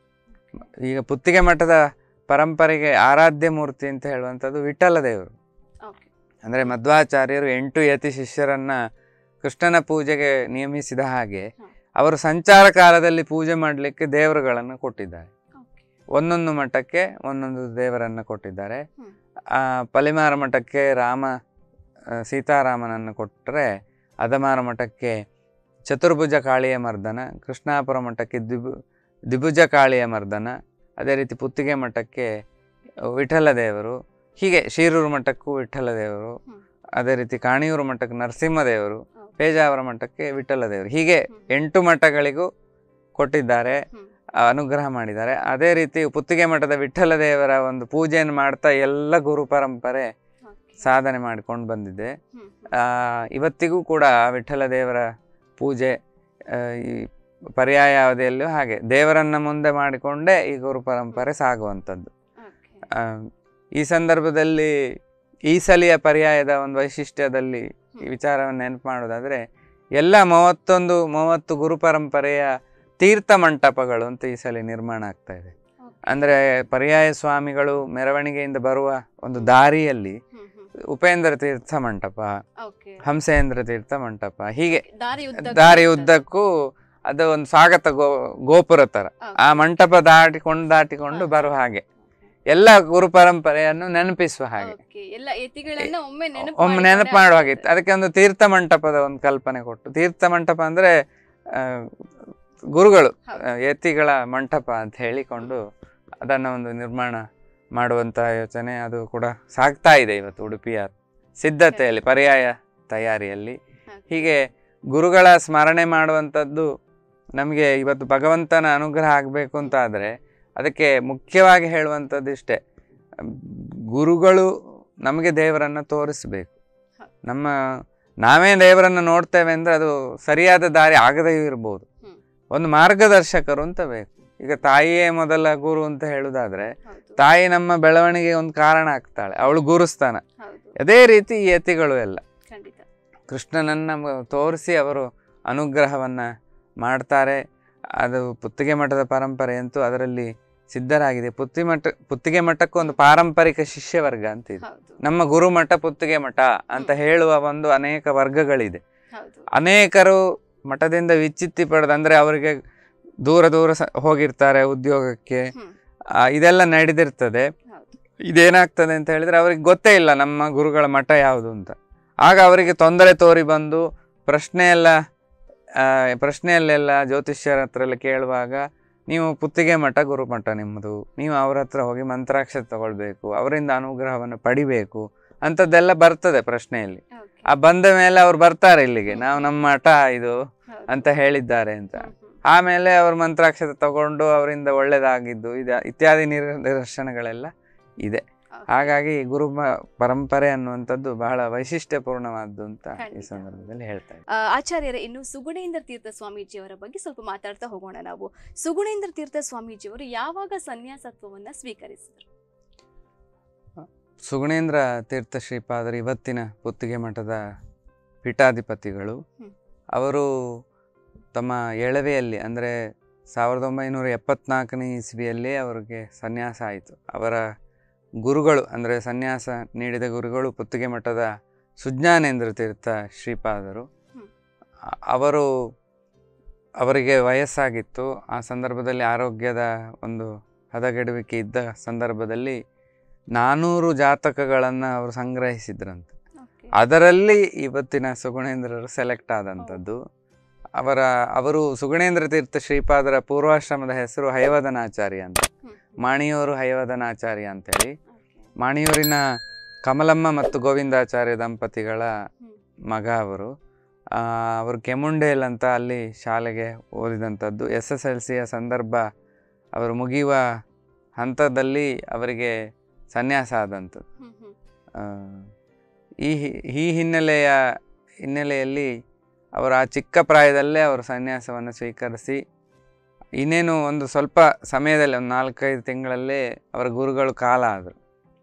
ಈಗ ಪುತ್ತಿಗೆ ಮಠದ ಪರಂಪರೆಗೆ ಆರಾಧ್ಯ ಮೂರ್ತಿ ಅಂತ ಹೇಳುವಂಥದ್ದು ವಿಠಲ ದೇವರು Okay. ಅಂದರೆ ಮಧ್ವಾಚಾರ್ಯರು ಎಂಟು ಯತಿ ಶಿಷ್ಯರನ್ನ ಕೃಷ್ಣನ ಪೂಜೆಗೆ ನಿಯಮಿಸಿದ ಹಾಗೆ ಹ್ಮ್. ಅವರು ಸಂಚಾರ ಕಾಲದಲ್ಲಿ ಪೂಜೆ ಮಾಡಲಿಕ್ಕೆ ದೇವರುಗಳನ್ನು ಕೊಟ್ಟಿದ್ದಾರೆ Okay. ಒಂದೊಂದು ಮಠಕ್ಕೆ ಒಂದೊಂದು ದೇವರನ್ನು ಕೊಟ್ಟಿದ್ದಾರೆ ಹ್ಮ್. ಆ ಪಲಿಮಾರ ಮಠಕ್ಕೆ ರಾಮ ಆ, ಸೀತಾರಾಮನನ್ನು ಕೊಟ್ಟರೆ ಅದಮಾರ ಮಠಕ್ಕೆ ಚತುರ್ಭುಜ ಕಾಳಿಯ ಮರ್ದನ ಕೃಷ್ಣಾಪುರ ಮಠಕ್ಕೆ ದ್ವಿಭು ದ್ವಿಭುಜ ಕಾಳಿಯ ಮರ್ದನ ಅದೇ ರೀತಿ ಪುತ್ತಿಗೆ ಮಠಕ್ಕೆ ವಿಠಲ ದೇವರು ಹೀಗೆ ಶೀರೂರು ಮಠಕ್ಕೂ ವಿಠಲ ದೇವರು ಹ್ಮ್. ಅದೇ ರೀತಿ ಕಾಣಿಯೂರು ಮಠಕ್ಕೆ ನರಸಿಂಹದೇವರು ಹೌದು. ಪೇಜಾವರ ಮಠಕ್ಕೆ ವಿಠಲ ದೇವರು ಹೀಗೆ ಹ್ಮ್. ಎಂಟು ಮಠಗಳಿಗೂ ಕೊಟ್ಟಿದ್ದಾರೆ ಹ್ಮ್. ಆ, ಅನುಗ್ರಹ ಮಾಡಿದ್ದಾರೆ ಅದೇ ರೀತಿ ಪುತ್ತಿಗೆ ಮಠದ ವಿಠಲ ದೇವರ ಒಂದು ಪೂಜೆಯನ್ನು ಮಾಡ್ತಾ ಎಲ್ಲ ಗುರು ಪರಂಪರೆ Okay. ಸಾಧನೆ ಮಾಡಿಕೊಂಡು ಬಂದಿದೆ ಹ್ಮ್. ಆ, ಇವತ್ತಿಗೂ ಕೂಡ ವಿಠಲ ದೇವರ ಪೂಜೆ ಆ, ಈ ಪರ್ಯಾಯ ಅವಧಿಯಲ್ಲೂ ಹಾಗೆ ದೇವರನ್ನ ಮುಂದೆ ಮಾಡಿಕೊಂಡೇ ಈ ಗುರು ಪರಂಪರೆ ಸಾಗುವಂಥದ್ದು Okay. ಆ, ಈ ಸಂದರ್ಭದಲ್ಲಿ ಈ ಸಲಿಯ ಪರ್ಯಾಯದ ಒಂದು ವೈಶಿಷ್ಟ್ಯದಲ್ಲಿ ಈ ವಿಚಾರವನ್ನು ನೆನಪು ಮಾಡೋದಾದ್ರೆ ಎಲ್ಲ ಮೂವತ್ತೊಂದು ಮೂವತ್ತು ಗುರು ಪರಂಪರೆಯ ತೀರ್ಥ ಮಂಟಪಗಳು ಅಂತ ಈ ಸಲ ನಿರ್ಮಾಣ ಆಗ್ತಾ ಇದೆ Okay. ಅಂದ್ರೆ ಪರ್ಯಾಯ ಸ್ವಾಮಿಗಳು ಮೆರವಣಿಗೆಯಿಂದ ಬರುವ ಒಂದು ದಾರಿಯಲ್ಲಿ ಹ್ಮ್. ಹ್ಮ್. ಉಪೇಂದ್ರ ತೀರ್ಥ ಮಂಟಪ Okay. ಹಂಸೇಂದ್ರ ತೀರ್ಥ ಮಂಟಪ ಹೀಗೆ ದಾರಿ ಉದ್ದಕ್ಕೂ ದಾರಿ ಇರ್ತದೆ. ಉದ್ದಕ್ಕೂ ಅದು ಒಂದು ಸ್ವಾಗತ ಗೋ ಗೋಪುರ ತರ Okay. ಆ ಮಂಟಪ ದಾಟಿಕೊಂಡು ದಾಟಿಕೊಂಡು ಹಾ. ಬರುವ ಹಾಗೆ ಎಲ್ಲ ಗುರು ಪರಂಪರೆಯನ್ನು ನೆನಪಿಸುವ ಹಾಗೆ Okay. ಎಲ್ಲ ಯತಿಗಳನ್ನ ಒಮ್ಮೆ ನೆನಪು ಒಮ್ಮೆ ನೆನಪು ಮಾಡುವಾಗಿತ್ತು ಅದಕ್ಕೆ ಒಂದು ತೀರ್ಥ ಮಂಟಪದ ಒಂದು ಕಲ್ಪನೆ ಕೊಟ್ಟು ತೀರ್ಥ ಮಂಟಪ ಅಂದ್ರೆ ಆ, ಗುರುಗಳು ಹೌದು. ಆ, ಯತಿಗಳ ಮಂಟಪ ಅಂತ ಹೇಳಿಕೊಂಡು ಅದನ್ನ ಒಂದು ನಿರ್ಮಾಣ ಮಾಡುವಂತ ಯೋಚನೆ ಅದು ಕೂಡ ಸಾಗ್ತಾ ಇದೆ ಇವತ್ತು ಉಡುಪಿಯ ಸಿದ್ಧತೆಯಲ್ಲಿ ಪರ್ಯಾಯ ತಯಾರಿಯಲ್ಲಿ ಹೀಗೆ ಗುರುಗಳ ಸ್ಮರಣೆ ಮಾಡುವಂಥದ್ದು ನಮಗೆ ಇವತ್ತು ಭಗವಂತನ ಅನುಗ್ರಹ ಆಗಬೇಕು ಅಂತ ಆದರೆ ಅದಕ್ಕೆ ಮುಖ್ಯವಾಗಿ ಹೇಳುವಂಥದ್ದು ಇಷ್ಟೇ ಅಮ್, ಗುರುಗಳು ನಮಗೆ ದೇವರನ್ನು ತೋರಿಸಬೇಕು ಹ. ನಮ್ಮ ನಾವೇ ದೇವರನ್ನು ನೋಡ್ತೇವೆ ಅಂದರೆ ಅದು ಸರಿಯಾದ ದಾರಿ ಆಗದೇ ಇರ್ಬೋದು ಹ್ಮ್. ಒಂದು ಮಾರ್ಗದರ್ಶಕರು ಅಂತ ಬೇಕು ಈಗ ತಾಯಿಯೇ ಮೊದಲ ಗುರು ಅಂತ ಹೇಳುವುದಾದ್ರೆ ಹೌದು. ತಾಯಿ ನಮ್ಮ ಬೆಳವಣಿಗೆ ಒಂದು ಕಾರಣ ಆಗ್ತಾಳೆ ಅವಳು ಗುರುಸ್ಥಾನ ಹೌದು. ಅದೇ ರೀತಿ ಈ ಯತಿಗಳು ಎಲ್ಲ ಖಂಡಿತ ಕೃಷ್ಣನನ್ನು ನಮ್ಗೆ ತೋರಿಸಿ ಅವರು ಅನುಗ್ರಹವನ್ನು ಮಾಡ್ತಾರೆ ಅದು ಪುತ್ತಿಗೆ ಮಠದ ಪರಂಪರೆ ಅಂತೂ ಅದರಲ್ಲಿ ಸಿದ್ಧರಾಗಿದೆ ಪುತ್ತಿ ಮಠ ಪುತ್ತಿಗೆ ಮಠಕ್ಕೂ ಒಂದು ಪಾರಂಪರಿಕ ಶಿಷ್ಯವರ್ಗ ಅಂತ ಇದೆ ಹೌದು ನಮ್ಮ ಗುರುಮಠ ಪುತ್ತಿಗೆ ಮಠ ಅಂತ ಹೇಳುವ ಒಂದು ಅನೇಕ ವರ್ಗಗಳಿದೆ ಹೌದು ಅನೇಕರು ಮಠದಿಂದ ವಿಚ್ಛಿತ್ತಿ ಪಡೆದು ಅಂದರೆ ಅವರಿಗೆ ದೂರ ದೂರ ಸ ಹೋಗಿರ್ತಾರೆ ಉದ್ಯೋಗಕ್ಕೆ ಹ್ಮ್. ಆ, ಇದೆಲ್ಲ ನಡೆದಿರ್ತದೆ ಹೌದು ಇದೇನಾಗ್ತದೆ ಅಂತ ಹೇಳಿದ್ರೆ ಅವ್ರಿಗೆ ಗೊತ್ತೇ ಇಲ್ಲ ನಮ್ಮ ಗುರುಗಳ ಮಠ ಯಾವುದು ಅಂತ ಆಗ ಅವರಿಗೆ ತೊಂದರೆ ತೋರಿ ಬಂದು ಪ್ರಶ್ನೆ ಎಲ್ಲ ಆ, ಪ್ರಶ್ನೆಯಲ್ಲೆಲ್ಲ ಜ್ಯೋತಿಷ್ಯರ ಹತ್ರ ಎಲ್ಲ ಕೇಳುವಾಗ ನೀವು ಪುತ್ತಿಗೆ ಮಠ ಗುರುಮಠ ನಿಮ್ಮದು ನೀವು ಅವ್ರ ಹತ್ರ ಹೋಗಿ ಮಂತ್ರಾಕ್ಷತೆ ತಗೊಳ್ಬೇಕು ಅವರಿಂದ ಅನುಗ್ರಹವನ್ನು ಪಡಿಬೇಕು ಅಂಥದ್ದೆಲ್ಲ ಬರ್ತದೆ ಪ್ರಶ್ನೆಯಲ್ಲಿ Okay. ಆ ಬಂದ ಮೇಲೆ ಅವ್ರು ಬರ್ತಾರೆ ಇಲ್ಲಿಗೆ ನಾವು ನಮ್ಮ ಮಠ ಇದು ಹೌದು. ಅಂತ ಹೇಳಿದ್ದಾರೆ ಅಂತ ಹ್ಮ್, ಹ್ಮ್. ಆಮೇಲೆ ಅವ್ರು ಮಂತ್ರಾಕ್ಷತೆ ತಗೊಂಡು ಅವರಿಂದ ಒಳ್ಳೇದಾಗಿದ್ದು ಇದು ಇತ್ಯಾದಿ ನಿರ್ ನಿದರ್ಶನಗಳೆಲ್ಲ ಇದೆ Okay. ಹಾಗಾಗಿ ಗುರು ಮ- ಪರಂಪರೆ ಅನ್ನುವಂಥದ್ದು ಬಹಳ ವೈಶಿಷ್ಟ್ಯಪೂರ್ಣವಾದ್ದು ಅಂತ ಈ ಖಂಡಿತ. ಸಂದರ್ಭದಲ್ಲಿ ಹೇಳ್ತಾ ಇದ್ದೀನಿ. ಆ, ಆಚಾರ್ಯರೇ ಇನ್ನು ಸುಗುಣೇಂದ್ರ ತೀರ್ಥ ಸ್ವಾಮೀಜಿಯವರ ಬಗ್ಗೆ ಸ್ವಲ್ಪ ಮಾತಾಡ್ತಾ ಹೋಗೋಣ ನಾವು ಸುಗುಣೇಂದ್ರ ತೀರ್ಥ ಸ್ವಾಮೀಜಿಯವರು ಯಾವಾಗ ಸನ್ಯಾಸತ್ವವನ್ನ ಸ್ವೀಕರಿಸಿದರು ಸುಗುಣೇಂದ್ರ ತೀರ್ಥ ಶ್ರೀಪಾದರು ಇವತ್ತಿನ ಪುತ್ತಿಗೆ ಮಠದ ಪೀಠಾಧಿಪತಿಗಳು ಹ್ಮ್. ಅವರು ತಮ್ಮ ಎಳವೆಯಲ್ಲಿ ಅಂದರೆ ಸಾವಿರದ ಒಂಬೈನೂರ ಎಪ್ಪತ್ನಾಲ್ಕನೇ ಇಸ್ವಿಯಲ್ಲಿ ಅವರಿಗೆ ಸನ್ಯಾಸ ಆಯಿತು ಅವರ ಗುರುಗಳು ಅಂದರೆ ಸನ್ಯಾಸ ನೀಡಿದ ಗುರುಗಳು ಪುತ್ತಿಗೆ ಮಠದ ಸುಜ್ಞಾನೇಂದ್ರ ತೀರ್ಥ ಶ್ರೀಪಾದರು ಹ್ಮ್. ಅ- ಅವರು ಅವರಿಗೆ ವಯಸ್ಸಾಗಿತ್ತು ಆ ಸಂದರ್ಭದಲ್ಲಿ ಆರೋಗ್ಯದ ಒಂದು ಹದಗೆಡುವಿಕೆ ಇದ್ದ ಸಂದರ್ಭದಲ್ಲಿ ನಾನೂರು ಜಾತಕಗಳನ್ನು ಅವರು ಸಂಗ್ರಹಿಸಿದ್ರಂತೆ ಅದರಲ್ಲಿ ಇವತ್ತಿನ ಸುಗುಣೇಂದ್ರರು ಸೆಲೆಕ್ಟ್ ಆದಂಥದ್ದು ಅವರ ಅವರು ಸುಗುಣೇಂದ್ರ ತೀರ್ಥ ಶ್ರೀಪಾದರ ಪೂರ್ವಾಶ್ರಮದ ಹೆಸರು ಹಯವದನಾಚಾರ್ಯ ಅಂತ ಮಾಣಿಯೂರು ಹಯವದನಾಚಾರ್ಯ ಅಂತೇಳಿ ಮಾಣಿಯೂರಿನ ಕಮಲಮ್ಮ ಮತ್ತು ಗೋವಿಂದಾಚಾರ್ಯ ದಂಪತಿಗಳ ಮಗ ಅವರು ಆ, ಅವರು ಕೆಮುಂಡೇಲ್ ಅಂತ ಅಲ್ಲಿ ಶಾಲೆಗೆ ಓದಿದಂಥದ್ದು ಎಸ್ ಎಸ್ ಎಲ್ ಸಿಯ ಸಂದರ್ಭ ಅವರು ಮುಗಿಯುವ ಹಂತದಲ್ಲಿ ಅವರಿಗೆ ಸನ್ಯಾಸ ಆದಂಥದ್ದು ಆ, ಈ ಹಿ- ಈ ಹಿನ್ನೆಲೆಯ ಹಿನ್ನೆಲೆಯಲ್ಲಿ ಅವರು ಆ ಚಿಕ್ಕ ಪ್ರಾಯದಲ್ಲೇ ಅವರು ಸನ್ಯಾಸವನ್ನು ಸ್ವೀಕರಿಸಿ ಇನ್ನೇನು ಒಂದು ಸ್ವಲ್ಪ ಸಮಯದಲ್ಲಿ ಒಂದು ನಾಲ್ಕೈದು ತಿಂಗಳಲ್ಲೇ ಅವರ ಗುರುಗಳು ಕಾಲ ಆದರು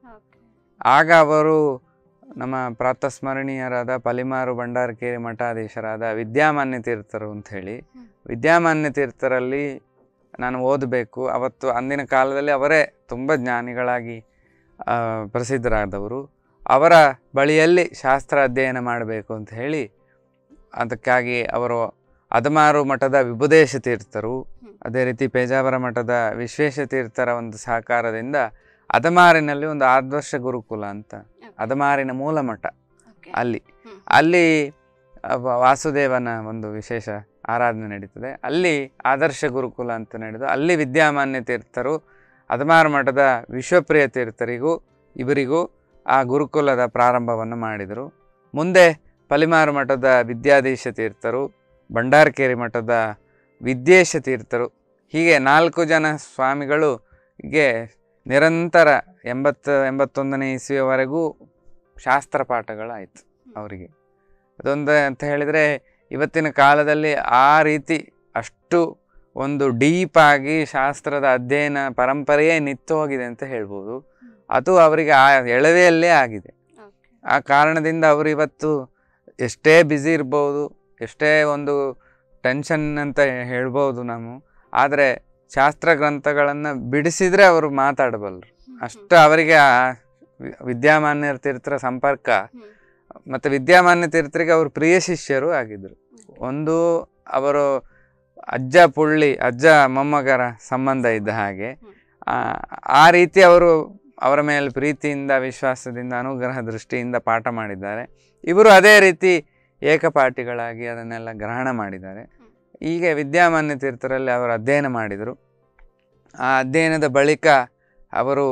ಆಗ ಅವರು ನಮ್ಮ ಪ್ರಾತಸ್ಮರಣೀಯರಾದ ಪಲಿಮಾರು ಭಂಡಾರಕೇರಿ ಮಠಾಧೀಶರಾದ ವಿದ್ಯಾಮಾನ್ಯ ತೀರ್ಥರು ಅಂತ ಹೇಳಿ ಹ್ಮ್. ವಿದ್ಯಾಮಾನ್ಯ ತೀರ್ಥರಲ್ಲಿ ನಾನು ಓದಬೇಕು ಅವತ್ತು ಅಂದಿನ ಕಾಲದಲ್ಲಿ ಅವರೇ ತುಂಬ ಜ್ಞಾನಿಗಳಾಗಿ ಆ, ಪ್ರಸಿದ್ಧರಾದವರು ಅವರ ಬಳಿಯಲ್ಲಿ ಶಾಸ್ತ್ರ ಅಧ್ಯಯನ ಮಾಡಬೇಕು ಅಂತ ಹೇಳಿ ಅದಕ್ಕಾಗಿ ಅವರು ಅದಮಾರು ಮಠದ ವಿಭುದೇಶ ತೀರ್ಥರು ಹ್ಮ್. ಅದೇ ರೀತಿ ಪೇಜಾವರ ಮಠದ ವಿಶ್ವೇಶ ತೀರ್ಥರ ಒಂದು ಸಹಕಾರದಿಂದ ಅದಮಾರಿನಲ್ಲಿ ಒಂದು ಆದರ್ಶ ಗುರುಕುಲ ಅಂತ ಅದಮಾರಿನ ಮೂಲ ಮಠ ಅಲ್ಲಿ ಹ್ಮ್. ಅಲ್ಲಿ ಅವ- ವಾಸುದೇವನ ಒಂದು ವಿಶೇಷ ಆರಾಧನೆ ನಡೀತದೆ ಅಲ್ಲಿ ಆದರ್ಶ ಗುರುಕುಲ ಅಂತ ನಡೆದು ಅಲ್ಲಿ ವಿದ್ಯಾಮಾನ್ಯ ತೀರ್ಥರು ಹದಿಮಾರು ಮಠದ ವಿಶ್ವಪ್ರಿಯ ತೀರ್ಥರಿಗೂ ಇವರಿಗೂ ಆ ಗುರುಕುಲದ ಪ್ರಾರಂಭವನ್ನು ಮಾಡಿದರು ಮುಂದೆ ಪಲಿಮಾರು ಮಠದ ವಿದ್ಯಾಧೀಶ ತೀರ್ಥರು ಭಂಡಾರಕೇರಿ ಮಠದ ವಿದ್ಯೇಶ ತೀರ್ಥರು ಹೀಗೆ ನಾಲ್ಕು ಜನ ಸ್ವಾಮಿಗಳು ಹೀಗೆ ನಿರಂತರ ಎಂಬತ್ತು ಎಂಬತ್ತೊಂದನೇ ಇಸ್ವಿಯವರೆಗೂ ಶಾಸ್ತ್ರ ಪಾಠಗಳಾಯಿತು ಅವರಿಗೆ ಅದೊಂದು ಅಂತ ಹೇಳಿದರೆ ಇವತ್ತಿನ ಕಾಲದಲ್ಲಿ ಆ ರೀತಿ ಅಷ್ಟು ಒಂದು ಡೀಪ್ ಆಗಿ ಶಾಸ್ತ್ರದ ಅಧ್ಯಯನ ಪರಂಪರೆಯೇ ನಿತ್ತು ಹೋಗಿದೆ ಅಂತ ಹೇಳ್ಬೋದು ಅದು ಅವರಿಗೆ ಆ ಎಳವೆಯಲ್ಲೇ ಆಗಿದೆ ಓಕೆ ಆ ಕಾರಣದಿಂದ ಅವರು ಇವತ್ತು ಎಷ್ಟೇ ಬ್ಯುಸಿ ಇರ್ಬೋದು ಎಷ್ಟೇ ಒಂದು ಟೆನ್ಷನ್ ಅಂತ ಹೇಳ್ಬೋದು ನಾವು ಆದರೆ ಶಾಸ್ತ್ರ ಗ್ರಂಥಗಳನ್ನು ಬಿಡಿಸಿದರೆ ಅವರು ಮಾತಾಡಬಲ್ಲರು ಅಷ್ಟು ಅವರಿಗೆ ಆ ವಿ- ವಿದ್ಯಾಮಾನ್ಯ ತೀರ್ಥರ ಸಂಪರ್ಕ ಹ್ಮ್. ಮತ್ತು ವಿದ್ಯಾಮಾನ್ಯ ತೀರ್ಥರಿಗೆ ಅವರು ಪ್ರಿಯ ಶಿಷ್ಯರು ಆಗಿದ್ದರು ಒಂದು ಅವರು ಅಜ್ಜ ಪುಳ್ಳಿ ಅಜ್ಜ ಮೊಮ್ಮಗರ ಸಂಬಂಧ ಇದ್ದ ಹಾಗೆ ಹ್ಮ್. ಆ ಆ ರೀತಿ ಅವರು ಅವರ ಮೇಲೆ ಪ್ರೀತಿಯಿಂದ ವಿಶ್ವಾಸದಿಂದ ಅನುಗ್ರಹ ದೃಷ್ಟಿಯಿಂದ ಪಾಠ ಮಾಡಿದ್ದಾರೆ ಇವರು ಅದೇ ರೀತಿ ಏಕಪಾಠಿಗಳಾಗಿ ಅದನ್ನೆಲ್ಲ ಗ್ರಹಣ ಮಾಡಿದ್ದಾರೆ ಹೀಗೆ ವಿದ್ಯಾಮಾನ್ಯ ತೀರ್ಥರಲ್ಲಿ ಅವರು ಅಧ್ಯಯನ ಮಾಡಿದರು ಆ ಅಧ್ಯಯನದ ಬಳಿಕ ಅವರು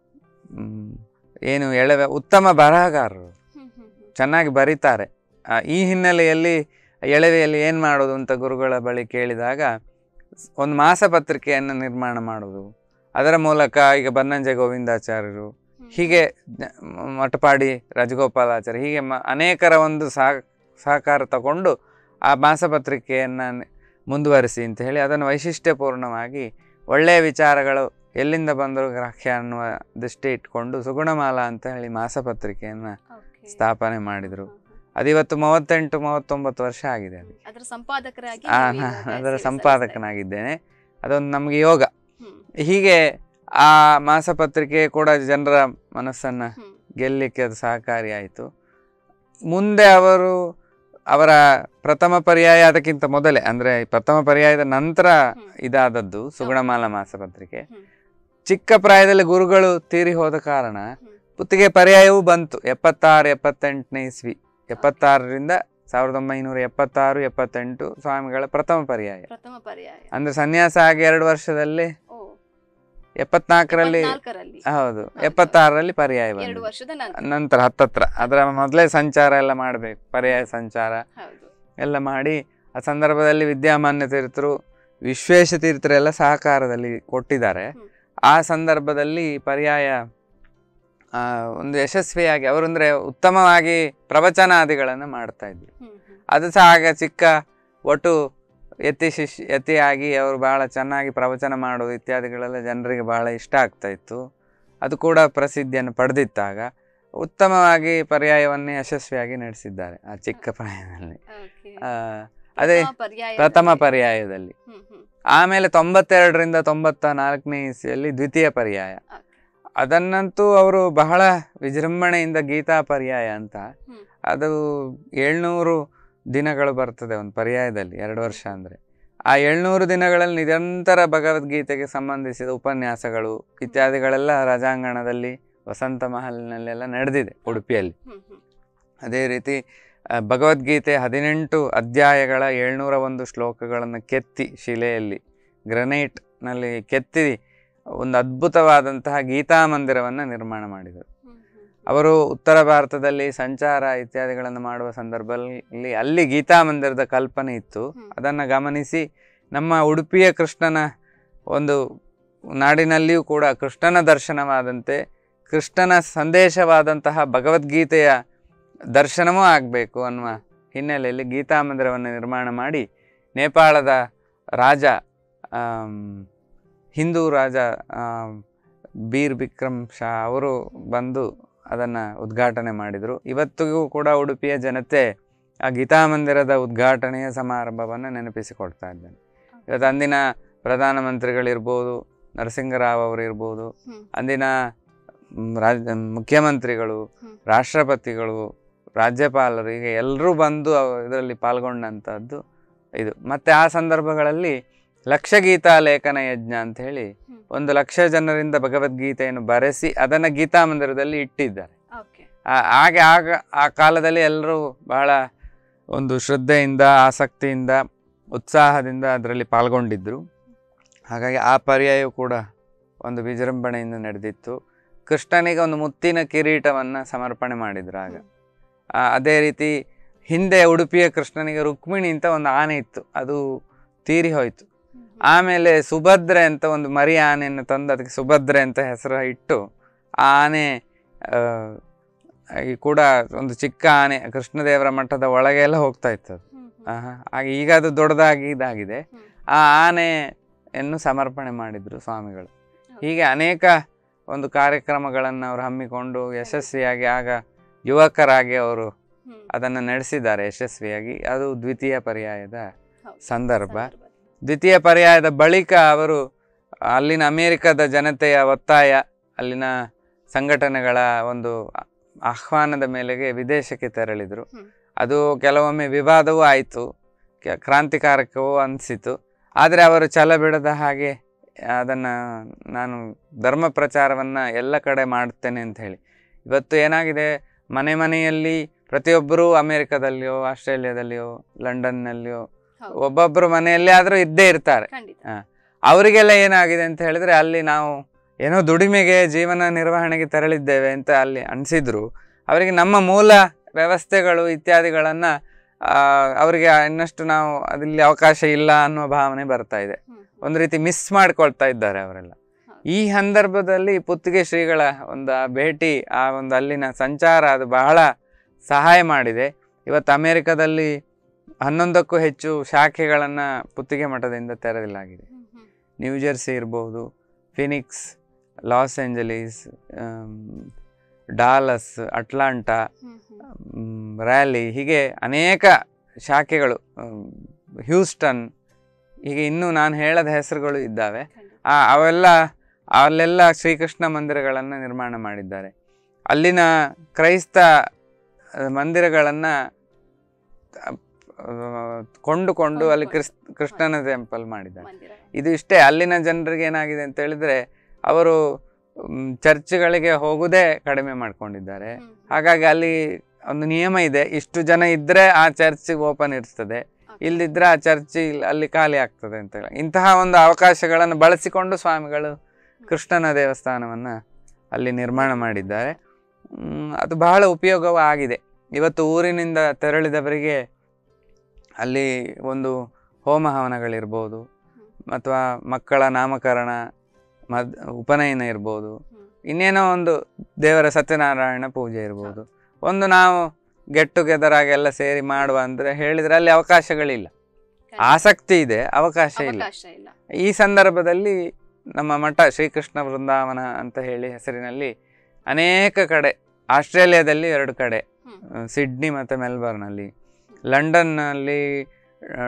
ಮ್, ಏನು ಎಳವೆ ಉತ್ತಮ ಬರಹಗಾರರು ಹ್ಮ್, ಹ್ಮ್, ಹ್ಮ್. ಚೆನ್ನಾಗಿ ಬರೀತಾರೆ ಆ, ಈ ಹಿನ್ನೆಲೆಯಲ್ಲಿ ಎಳವೆಯಲ್ಲಿ ಏನು ಮಾಡೋದು ಅಂತ ಗುರುಗಳ ಬಳಿ ಕೇಳಿದಾಗ ಒಂದು ಮಾಸಪತ್ರಿಕೆಯನ್ನು ನಿರ್ಮಾಣ ಮಾಡೋದು ಅದರ ಮೂಲಕ ಈಗ ಬನ್ನಂಜೆ ಗೋವಿಂದಾಚಾರ್ಯರು ಹ್ಮ್. ಹೀಗೆ ನ- ಮ- ಮಠಪಾಡಿ ರಾಜಗೋಪಾಲಾಚಾರ್ಯ ಹೀಗೆ ಮ ಅನೇಕರ ಒಂದು ಸಹ ಸಹಕಾರ ತಗೊಂಡು ಆ ಮಾಸಪತ್ರಿಕೆಯನ್ನು ಮುಂದುವರಿಸಿ ಅಂತ ಹೇಳಿ ಅದನ್ನು ವೈಶಿಷ್ಟ್ಯಪೂರ್ಣವಾಗಿ ಒಳ್ಳೆಯ ವಿಚಾರಗಳು ಎಲ್ಲಿಂದ ಬಂದರೂ ಗ್ರಾಹ್ಯ ಅನ್ನುವ ದೃಷ್ಟಿ ಇಟ್ಕೊಂಡು ಸುಗುಣಮಾಲಾ ಅಂತ ಹೇಳಿ ಮಾಸಪತ್ರಿಕೆಯನ್ನು ಓಕೆ. ಸ್ಥಾಪನೆ ಮಾಡಿದರು ಹ್ಮ್, ಹ್ಮ್. ಅದಿವತ್ತು ಮೂವತ್ತೆಂಟು ಮೂವತ್ತೊಂಬತ್ತು ವರ್ಷ ಆಗಿದೆ ಅದು ಅದರ ಸಂಪಾದಕರಾಗಿ ಆ, ನೀವು ಹ, ಇವಾಗ ಅದರ ಸೇವೆ ಸಂಪಾದಕನಾಗಿದ್ದೇನೆ ಅದೊಂದು ನಮಗೆ ಯೋಗ ಸಲ್ಲಿಸ್ತಾ ಇದ್ದೀರಿ. ಹೀಗೆ ಆ ಮಾಸಪತ್ರಿಕೆ ಕೂಡ ಜನರ ಮನಸ್ಸನ್ನು ಹ್ಮ್, ಹ್ಮ್. ಗೆಲ್ಲಲಿಕ್ಕೆ ಅದು ಸಹಕಾರಿಯಾಯಿತು ಮುಂದೆ ಅವರು ಅವರ ಪ್ರಥಮ ಪರ್ಯಾಯ ಅದಕ್ಕಿಂತ ಮೊದಲೇ ಅಂದರೆ ಪ್ರಥಮ ಪರ್ಯಾಯದ ನಂತರ ಹ್ಮ್. ಇದಾದದ್ದು ಸುಗುಣಮಾಲ ಮಾಸಪತ್ರಿಕೆ ಹ್ಮ್. ಚಿಕ್ಕ ಪ್ರಾಯದಲ್ಲಿ ಗುರುಗಳು ತೀರಿ ಹೋದ ಕಾರಣ ಹ್ಮ್. ಪುತ್ತಿಗೆ ಪರ್ಯಾಯವೂ ಬಂತು ಎಪ್ಪತ್ತಾರು ಎಪ್ಪತ್ತೆಂಟನೇ ಇಸ್ವಿ ಎಪ್ಪತ್ತಾರರಿಂದ ಸಾವಿರದ ಒಂಬೈನೂರ ಎಪ್ಪತ್ತಾರು ಎಪ್ಪತ್ತೆಂಟು ಸ್ವಾಮಿಗಳ ಪ್ರಥಮ ಪರ್ಯಾಯ ಪ್ರಥಮ ಪರ್ಯಾಯ ಅಂದ್ರೆ ಸನ್ಯಾಸ ಆಗಿ ಎರಡು ವರ್ಷದಲ್ಲಿ ಓ ಎಪ್ಪತ್ನಾಲ್ಕರಲ್ಲಿ ನಾಲ್ಕರಲ್ಲಿ ಹೌದು ಎಪ್ಪತ್ತಾರರಲ್ಲಿ ಪರ್ಯಾಯ ಎರಡು ಬಂತು ವರ್ಷದ ನಂತರ ನಂತರ ಹತ್ತತ್ರ ಅದರ ಮೊದಲೇ ಸಂಚಾರ ಎಲ್ಲ ಮಾಡಬೇಕು ಪರ್ಯಾಯ ಸಂಚಾರ ಹೌದು ಎಲ್ಲ ಮಾಡಿ ಆ ಸಂದರ್ಭದಲ್ಲಿ ವಿದ್ಯಾಮಾನ್ಯ ತೀರ್ಥರು ವಿಶ್ವೇಶ ತೀರ್ಥರೆಲ್ಲ ಸಹಕಾರದಲ್ಲಿ ಕೊಟ್ಟಿದ್ದಾರೆ ಹ್ಮ್. ಆ ಸಂದರ್ಭದಲ್ಲಿ ಪರ್ಯಾಯ ಆ, ಒಂದು ಯಶಸ್ವಿಯಾಗಿ ಅವರು ಅಂದರೆ ಉತ್ತಮವಾಗಿ ಪ್ರವಚನಾದಿಗಳನ್ನು ಮಾಡ್ತಾ ಇದ್ರು ಹ್ಮ್, ಹ್ಮ್. ಅದು ಸಹ ಆಗ ಚಿಕ್ಕ ಒಟ್ಟು ಯತಿ ಶಿಷ್ಯ ಯತಿಯಾಗಿ ಅವರು ಬಹಳ ಚೆನ್ನಾಗಿ ಪ್ರವಚನ ಮಾಡೋದು ಇತ್ಯಾದಿಗಳೆಲ್ಲ ಜನರಿಗೆ ಬಹಳ ಇಷ್ಟ ಆಗ್ತಾ ಇತ್ತು ಅದು ಕೂಡ ಪ್ರಸಿದ್ಧಿಯನ್ನು ಪಡೆದಿತ್ತಾಗ ಉತ್ತಮವಾಗಿ ಪರ್ಯಾಯವನ್ನೇ ಯಶಸ್ವಿಯಾಗಿ ನಡೆಸಿದ್ದಾರೆ ಆ ಚಿಕ್ಕ ಪ್ರಾಯದಲ್ಲಿ ಓಕೆ. ಆ, ಅದೇ ಪ್ರಥಮ ಪರ್ಯಾಯದಲ್ಲಿ. ಪ್ರಥಮ ಪರ್ಯಾಯದಲ್ಲಿ ಹ್ಮ್, ಹ್ಮ್. ಆಮೇಲೆ ತೊಂಬತ್ತೆರಡರಿಂದ ತೊಂಬತ್ತ ನಾಲ್ಕನೇ ಇಸ್ವಿಯಲ್ಲಿ ದ್ವಿತೀಯ ಪರ್ಯಾಯ ಓಕೆ. ಅದನ್ನಂತೂ ಅವರು ಬಹಳ ವಿಜೃಂಭಣೆಯಿಂದ ಗೀತಾ ಪರ್ಯಾಯ ಅಂತ ಹ್ಮ್. ಅದು ಏಳ್ನೂರು ದಿನಗಳು ಬರ್ತದೆ ಒಂದು ಪರ್ಯಾಯದಲ್ಲಿ ಎರಡು ವರ್ಷ ಅಂದರೆ ಆ ಏಳ್ನೂರು ದಿನಗಳಲ್ಲಿ ನಿರಂತರ ಭಗವದ್ಗೀತೆಗೆ ಸಂಬಂಧಿಸಿದ ಉಪನ್ಯಾಸಗಳು ಇತ್ಯಾದಿಗಳೆಲ್ಲ ರಾಜಾಂಗಣದಲ್ಲಿ ವಸಂತ ಮಹಲ್ನಲ್ಲೆಲ್ಲ ನಡೆದಿದೆ ಉಡುಪಿಯಲ್ಲಿ ಹ್ಮ್, ಹ್ಮ್. ಅದೇ ರೀತಿ ಆ, ಭಗವದ್ಗೀತೆ ಹದಿನೆಂಟು ಅಧ್ಯಾಯಗಳ ಏಳ್ನೂರ ಒಂದು ಶ್ಲೋಕಗಳನ್ನು ಕೆತ್ತಿ ಶಿಲೆಯಲ್ಲಿ ಗ್ರನೈಟ್ನಲ್ಲಿ ಕೆತ್ತಿ ಒಂದು ಅದ್ಭುತವಾದಂತಹ ಗೀತಾ ಮಂದಿರವನ್ನು ನಿರ್ಮಾಣ ಮಾಡಿದರು ಹ್ಮ್, ಹ್ಮ್. ಅವರು ಉತ್ತರ ಭಾರತದಲ್ಲಿ ಸಂಚಾರ ಇತ್ಯಾದಿಗಳನ್ನು ಮಾಡುವ ಸಂದರ್ಭದಲ್ಲಿ ಅಲ್ಲಿ ಗೀತಾ ಮಂದಿರದ ಕಲ್ಪನೆ ಇತ್ತು ಹ್ಮ್. ಅದನ್ನು ಗಮನಿಸಿ ನಮ್ಮ ಉಡುಪಿಯ ಕೃಷ್ಣನ ಒಂದು ನಾಡಿನಲ್ಲಿಯೂ ಕೂಡ ಕೃಷ್ಣನ ದರ್ಶನವಾದಂತೆ ಕೃಷ್ಣನ ಸಂದೇಶವಾದಂತಹ ಭಗವದ್ಗೀತೆಯ ದರ್ಶನವೂ ಆಗಬೇಕು ಅನ್ನುವ ಹಿನ್ನೆಲೆಯಲ್ಲಿ ಗೀತಾ ಮಂದಿರವನ್ನು ನಿರ್ಮಾಣ ಮಾಡಿ ನೇಪಾಳದ ರಾಜ ಆಮ್, ಹಿಂದೂ ರಾಜ ಆಮ್, ಬೀರ್ ಬಿಕ್ರಮ್ ಶಾ ಅವರು ಬಂದು ಅದನ್ನು ಉದ್ಘಾಟನೆ ಮಾಡಿದರು ಇವತ್ತಿಗೂ ಕೂಡ ಉಡುಪಿಯ ಜನತೆ ಆ ಗೀತಾ ಮಂದಿರದ ಉದ್ಘಾಟನೆಯ ಸಮಾರಂಭವನ್ನು ನೆನಪಿಸಿಕೊಡ್ತಾ ಇದ್ದೇನೆ ಇವತ್ತು ಅಂದಿನ ಪ್ರಧಾನಮಂತ್ರಿಗಳಿರ್ಬೋದು ನರಸಿಂಗರಾವ್ ಅವರು ಇರ್ಬೋದು ಹ್ಮ್. ಅಂದಿನ ಮ್, ರಾಜ ಮುಖ್ಯಮಂತ್ರಿಗಳು ಹ್ಮ್. ರಾಷ್ಟ್ರಪತಿಗಳು ರಾಜ್ಯಪಾಲರು ಹೀಗೆ ಎಲ್ಲರೂ ಬಂದು ಇದರಲ್ಲಿ ಪಾಲ್ಗೊಂಡಂಥದ್ದು ಇದು ಮತ್ತು ಆ ಸಂದರ್ಭಗಳಲ್ಲಿ ಲಕ್ಷಗೀತಾ ಲೇಖನ ಯಜ್ಞ ಅಂತ ಹೇಳಿ ಹ್ಮ್. ಒಂದು ಲಕ್ಷ ಜನರಿಂದ ಭಗವದ್ಗೀತೆಯನ್ನು ಬರೆಸಿ ಅದನ್ನು ಗೀತಾ ಮಂದಿರದಲ್ಲಿ ಇಟ್ಟಿದ್ದಾರೆ ಓಕೆ. ಆ- ಹಾಗೆ ಆಗ ಆ ಕಾಲದಲ್ಲಿ ಎಲ್ಲರೂ ಬಹಳ ಒಂದು ಶ್ರದ್ಧೆಯಿಂದ ಆಸಕ್ತಿಯಿಂದ ಉತ್ಸಾಹದಿಂದ ಅದರಲ್ಲಿ ಪಾಲ್ಗೊಂಡಿದ್ದರು ಹಾಗಾಗಿ ಆ ಪರ್ಯಾಯವು ಕೂಡ ಒಂದು ವಿಜೃಂಭಣೆಯಿಂದ ನಡೆದಿತ್ತು ಕೃಷ್ಣನಿಗೆ ಒಂದು ಮುತ್ತಿನ ಕಿರೀಟವನ್ನು ಸಮರ್ಪಣೆ ಮಾಡಿದ್ರು ಆಗ ಆ, ಅದೇ ರೀತಿ ಹಿಂದೆ ಉಡುಪಿಯ ಕೃಷ್ಣನಿಗೆ ರುಕ್ಮಿಣಿ ಅಂತ ಒಂದು ಆನೆ ಇತ್ತು ಅದು ತೀರಿ ಹೋಯಿತು ಆಮೇಲೆ ಸುಭದ್ರೆ ಅಂತ ಒಂದು ಮರಿ ಆನೆಯನ್ನು ತಂದು ಅದಕ್ಕೆ ಸುಭದ್ರೆ ಅಂತ ಹೆಸರು ಇಟ್ಟು ಆ ಆನೆ ಆ, ಈ ಕೂಡ ಒಂದು ಚಿಕ್ಕ ಆನೆ ಕೃಷ್ಣದೇವರ ಮಠದ ಒಳಗೆ ಎಲ್ಲ ಹೋಗ್ತಾ ಇತ್ತು ಅದು ಆಹಾ. ಹಾಗೆ ಈಗ ಅದು ದೊಡ್ಡದಾಗಿ ಇದಾಗಿದೆ ಹ್ಮ್. ಆ ಆನೆಯನ್ನು ಸಮರ್ಪಣೆ ಮಾಡಿದ್ರು ಸ್ವಾಮಿಗಳು ಹೀಗೆ ಅನೇಕ ಒಂದು ಕಾರ್ಯಕ್ರಮಗಳನ್ನು ಅವರು ಹಮ್ಮಿಕೊಂಡು ಯಶಸ್ವಿಯಾಗಿ ಆಗ ಯುವಕರಾಗಿ ಅವರು ಅದನ್ನು ನಡೆಸಿದ್ದಾರೆ ಯಶಸ್ವಿಯಾಗಿ ಅದು ದ್ವಿತೀಯ ಪರ್ಯಾಯದ ಸಂದರ್ಭ ದ್ವಿತೀಯ ಪರ್ಯಾಯದ ಬಳಿಕ ಅವರು ಅಲ್ಲಿನ ಅಮೇರಿಕದ ಜನತೆಯ ಒತ್ತಾಯ ಅಲ್ಲಿನ ಸಂಘಟನೆಗಳ ಒಂದು ಆಹ್ವಾನದ ಮೇಲೆಗೆ ವಿದೇಶಕ್ಕೆ ತೆರಳಿದರು ಹ್ಮ್. ಅದು ಕೆಲವೊಮ್ಮೆ ವಿವಾದವೂ ಆಯಿತು ಕ್ರಾಂತಿಕಾರಕವೂ ಅನಿಸಿತು ಆದರೆ ಅವರು ಛಲ ಬಿಡದ ಹಾಗೆ ಅದನ್ನು ನಾನು ಧರ್ಮ ಪ್ರಚಾರವನ್ನು ಎಲ್ಲ ಕಡೆ ಮಾಡ್ತೇನೆ ಅಂತ ಹೇಳಿ ಇವತ್ತು ಏನಾಗಿದೆ ಮನೆ ಮನೆಯಲ್ಲಿ ಪ್ರತಿಯೊಬ್ಬರೂ ಅಮೇರಿಕದಲ್ಲಿಯೋ ಆಸ್ಟ್ರೇಲಿಯಾದಲ್ಲಿಯೋ ಲಂಡನ್ನಲ್ಲಿಯೋ ಹೌದು. ಒಬ್ಬೊಬ್ಬರು ಮನೆಯಲ್ಲೇ ಆದರೂ ಇದ್ದೇ ಇರ್ತಾರೆ ಖಂಡಿತ ಅವರಿಗೆಲ್ಲ ಏನಾಗಿದೆ ಅಂತ ಹೇಳಿದ್ರೆ ಅಲ್ಲಿ ನಾವು ಏನೋ ದುಡಿಮೆಗೆ ಜೀವನ ನಿರ್ವಹಣೆಗೆ ತೆರಳಿದ್ದೇವೆ ಅಂತ ಅಲ್ಲಿ ಅನಿಸಿದ್ರು ಅವರಿಗೆ ನಮ್ಮ ಮೂಲ ವ್ಯವಸ್ಥೆಗಳು ಇತ್ಯಾದಿಗಳನ್ನು ಅವರಿಗೆ ಇನ್ನಷ್ಟು ನಾವು ಅದಲ್ಲಿ ಅವಕಾಶ ಇಲ್ಲ ಅನ್ನೋ ಭಾವನೆ ಬರ್ತಾ ಇದೆ ಹ್ಮ್. ಒಂದು ರೀತಿ ಮಿಸ್ ಮಾಡ್ಕೊಳ್ತಾ ಇದ್ದಾರೆ ಅವರೆಲ್ಲ ಈ ಸಂದರ್ಭದಲ್ಲಿ ಪುತ್ತಿಗೆ ಶ್ರೀಗಳ ಒಂದು ಆ ಭೇಟಿ ಆ ಒಂದು ಅಲ್ಲಿನ ಸಂಚಾರ ಅದು ಬಹಳ ಸಹಾಯ ಮಾಡಿದೆ ಇವತ್ತು ಅಮೇರಿಕದಲ್ಲಿ ಹನ್ನೊಂದಕ್ಕೂ ಹೆಚ್ಚು ಶಾಖೆಗಳನ್ನು ಪುತ್ತಿಗೆ ಮಠದಿಂದ ತೆರೆಯಲಾಗಿದೆ ಹ್ಮ್, ಹ್ಮ್. ನ್ಯೂ ಜೆರ್ಸಿ ಇರ್ಬೋದು ಫಿನಿಕ್ಸ್ ಲಾಸ್ ಏಂಜಲೀಸ್ ಆಮ್, ಡಾಲಸ್ ಅಟ್ಲಾಂಟಾ ಹ್ಮ್, ಹ್ಮ್. ಮ್, ರ್ಯಾಲಿ ಹೀಗೆ ಅನೇಕ ಶಾಖೆಗಳು ಆಮ್, ಹ್ಯೂಸ್ಟನ್ ಹೀಗೆ ಇನ್ನೂ ನಾನು ಹೇಳದ ಹೆಸರುಗಳು ಇದ್ದಾವೆ ಖಂಡಿತ. ಆ ಅವೆಲ್ಲ ಅಲ್ಲೆಲ್ಲ ಶ್ರೀಕೃಷ್ಣ ಮಂದಿರಗಳನ್ನು ನಿರ್ಮಾಣ ಮಾಡಿದ್ದಾರೆ ಅಲ್ಲಿನ ಕ್ರೈಸ್ತ ಮಂದಿರಗಳನ್ನು ಕೊಂಡುಕೊಂಡು ಅಲ್ಲಿ ಕ್ರಿಸ್ ಕೃಷ್ಣನ ಟೆಂಪಲ್ ಮಾಡಿದ್ದಾರೆ ಮಂದಿರ ಇದು ಇಷ್ಟೇ ಅಲ್ಲಿನ ಜನರಿಗೆ ಏನಾಗಿದೆ ಅಂತ ಹೇಳಿದ್ರೆ ಅವರು ಮ್, ಚರ್ಚ್ಗಳಿಗೆ ಹೋಗುವುದೇ ಕಡಿಮೆ ಮಾಡ್ಕೊಂಡಿದ್ದಾರೆ ಹ್ಮ್, ಹ್ಮ್. ಹಾಗಾಗಿ ಅಲ್ಲಿ ಒಂದು ನಿಯಮ ಇದೆ ಇಷ್ಟು ಜನ ಇದ್ರೆ ಆ ಚರ್ಚ್ ಓಪನ್ ಇರ್ತದೆ Okay. ಇಲ್ದಿದ್ರೆ ಆ ಚರ್ಚ್ ಇಲ್- ಅಲ್ಲಿ ಖಾಲಿ ಆಗ್ತದೆ ಅಂತ ಹೇಳಿ ಇಂತಹ ಒಂದು ಅವಕಾಶಗಳನ್ನು ಬಳಸಿಕೊಂಡು ಸ್ವಾಮಿಗಳು ಕೃಷ್ಣನ ದೇವಸ್ಥಾನವನ್ನ ಅಲ್ಲಿ ನಿರ್ಮಾಣ ಮಾಡಿದ್ದಾರೆ ಮ್, ಅದು ಬಹಳ ಉಪಯೋಗವೂ ಆಗಿದೆ ಇವತ್ತು ಊರಿನಿಂದ ತೆರಳಿದವರಿಗೆ ಅಲ್ಲಿ ಒಂದು ಹೋಮ ಹವನಗಳಿರ್ಬೋದು ಅಥವಾ ಮಕ್ಕಳ ನಾಮಕರಣ ಮದ್ ಉಪನಯನ ಇರ್ಬೋದು ಹ್ಮ್. ಇನ್ನೇನೋ ಒಂದು ದೇವರ ಸತ್ಯನಾರಾಯಣ ಪೂಜೆ ಇರ್ಬೋದು ಒಂದು ನಾವು ಗೆಟ್ ಟುಗೆದರ್ ಆಗಿ ಎಲ್ಲ ಸೇರಿ ಮಾಡುವ ಅಂದರೆ ಹೇಳಿದರೆ ಅಲ್ಲಿ ಅವಕಾಶಗಳಿಲ್ಲ ಖಂಡಿತ. ಆಸಕ್ತಿ ಇದೆ ಅವಕಾಶ ಇಲ್ಲ ಅವಕಾಶ ಇಲ್ಲ ಈ ಸಂದರ್ಭದಲ್ಲಿ ನಮ್ಮ ಮಠ ಶ್ರೀಕೃಷ್ಣ ವೃಂದಾವನ ಅಂತ ಹೇಳಿ ಹೆಸರಿನಲ್ಲಿ ಅನೇಕ ಕಡೆ ಆಸ್ಟ್ರೇಲಿಯಾದಲ್ಲಿ ಎರಡು ಕಡೆ ಹ್ಮ್. ಆ, ಸಿಡ್ನಿ ಮತ್ತು ಮೆಲ್ಬರ್ನಲ್ಲಿ ಲಂಡನ್ನಲ್ಲಿ ಆ,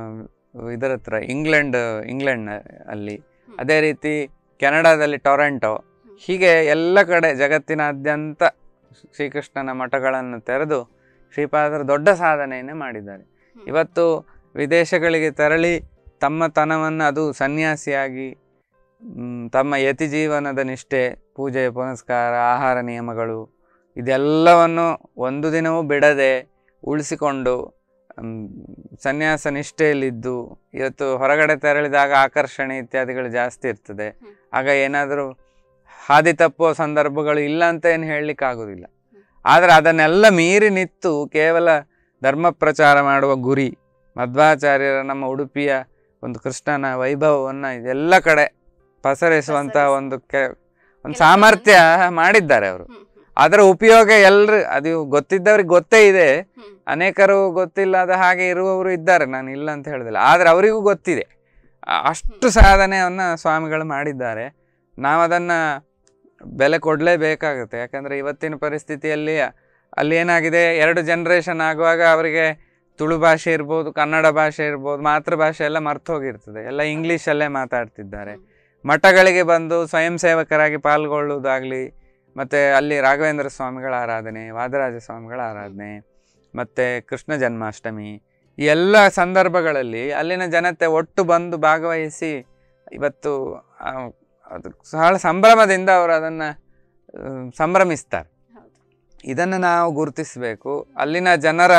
ಇದರ ಹತ್ರ ಇಂಗ್ಲೆಂಡ್ ಇಂಗ್ಲೆಂಡ್ ಅಲ್ಲಿ ಹ್ಮ್. ಅದೇ ರೀತಿ ಕೆನಡಾದಲ್ಲಿ ಟೊರೆಂಟೊ ಹೀಗೆ ಎಲ್ಲ ಕಡೆ ಜಗತ್ತಿನಾದ್ಯಂತ ಶ್ರೀಕೃಷ್ಣನ ಮಠಗಳನ್ನು ತೆರೆದು ಶ್ರೀಪಾದರು ದೊಡ್ಡ ಸಾಧನೆಯನ್ನೇ ಮಾಡಿದ್ದಾರೆ ಹ್ಮ್. ಇವತ್ತು ವಿದೇಶಗಳಿಗೆ ತೆರಳಿ ತಮ್ಮ ತನವನ್ನು ಅದು ಸನ್ಯಾಸಿಯಾಗಿ ಮ್, ತಮ್ಮ ಯತಿ ಜೀವನದ ನಿಷ್ಠೆ ಪೂಜೆ ಪುನಸ್ಕಾರ ಆಹಾರ ನಿಯಮಗಳು ಇದೆಲ್ಲವನ್ನು ಒಂದು ದಿನವೂ ಬಿಡದೆ ಉಳಿಸಿಕೊಂಡು ಮ್, ಸನ್ಯಾಸ ನಿಷ್ಠೆಯಲ್ಲಿದ್ದು ಇವತ್ತು ಹೊರಗಡೆ ತೆರಳಿದಾಗ ಆಕರ್ಷಣೆ ಇತ್ಯಾದಿಗಳು ಜಾಸ್ತಿ ಇರ್ತದೆ ಹ್ಮ್. ಆಗ ಏನಾದರೂ ಹಾದಿ ತಪ್ಪುವ ಸಂದರ್ಭಗಳು ಇಲ್ಲ ಅಂತ ಏನು ಹೇಳಲಿಕ್ಕೆ ಆಗೋದಿಲ್ಲ ಆದರೆ ಅದನ್ನೆಲ್ಲ ಮೀರಿ ನಿಂತು ಕೇವಲ ಧರ್ಮ ಪ್ರಚಾರ ಮಾಡುವ ಗುರಿ ಮಧ್ವಾಚಾರ್ಯರ ನಮ್ಮ ಉಡುಪಿಯ ಒಂದು ಕೃಷ್ಣನ ವೈಭವವನ್ನು ಎಲ್ಲ ಕಡೆ ಪಸರಿಸುವಂಥ ಪಸರಿಸಿ. ಒಂದು ಕೆ ಒಂದು ಕೆಲಸವನ್ನ- ಸಾಮರ್ಥ್ಯ ಮಾಡಿದ್ದಾರೆ ಅವರು ಹ್ಮ್, ಹ್ಮ್, ಅದರ ಉಪಯೋಗ ಎಲ್ಲರೂ ಅದು ಗೊತ್ತಿದ್ದವ್ರಿಗೆ ಗೊತ್ತೇ ಇದೆ ಹ್ಮ್. ಅನೇಕರು ಗೊತ್ತಿಲ್ಲದ ಹಾಗೆ ಇರುವವರು ಇದ್ದಾರೆ ನಾನು ಇಲ್ಲ ಅಂತ ಹೇಳೋದಿಲ್ಲ ಆದರೆ ಅವರಿಗೂ ಗೊತ್ತಿದೆ ಆ- ಅಷ್ಟು ಸಾಧನೆಯನ್ನು ಸ್ವಾಮಿಗಳು ಮಾಡಿದ್ದಾರೆ ನಾವು ಅದನ್ನು ಬೆಲೆ ಕೊಡಲೇಬೇಕಾಗುತ್ತೆ ಯಾಕಂದರೆ ಇವತ್ತಿನ ಪರಿಸ್ಥಿತಿಯಲ್ಲಿ ಅಲ್ಲಿ ಏನಾಗಿದೆ ಎರಡು ಜನ್ರೇಷನ್ ಆಗುವಾಗ ಅವರಿಗೆ ತುಳು ಭಾಷೆ ಇರ್ಬೋದು ಕನ್ನಡ ಭಾಷೆ ಇರ್ಬೋದು ಮಾತೃಭಾಷೆ ಎಲ್ಲ ಮರ್ತು ಹೋಗಿರ್ತದೆ ಎಲ್ಲ ಇಂಗ್ಲೀಷಲ್ಲೇ ಮಾತಾಡ್ತಿದ್ದಾರೆ ಹ್ಮ್. ಮಠಗಳಿಗೆ ಬಂದು ಸ್ವಯಂ ಸೇವಕರಾಗಿ ಪಾಲ್ಗೊಳ್ಳುವುದಾಗಲಿ ಮತ್ತು ಅಲ್ಲಿ ರಾಘವೇಂದ್ರ ಸ್ವಾಮಿಗಳ ಆರಾಧನೆ ವಾದರಾಜ ಸ್ವಾಮಿಗಳ ಆರಾಧನೆ ಮತ್ತು ಕೃಷ್ಣ ಜನ್ಮಾಷ್ಟಮಿ ಈ ಎಲ್ಲ ಸಂದರ್ಭಗಳಲ್ಲಿ ಅಲ್ಲಿನ ಜನತೆ ಒಟ್ಟು ಬಂದು ಭಾಗವಹಿಸಿ ಇವತ್ತು ಆ, ಅದು ಬಹಳ ಸಂಭ್ರಮದಿಂದ ಅವರು ಅದನ್ನು ಸಂಭ್ರಮಿಸ್ತಾರೆ ಹೌದು. ಇದನ್ನು ನಾವು ಗುರುತಿಸಬೇಕು ಅಲ್ಲಿನ ಜನರ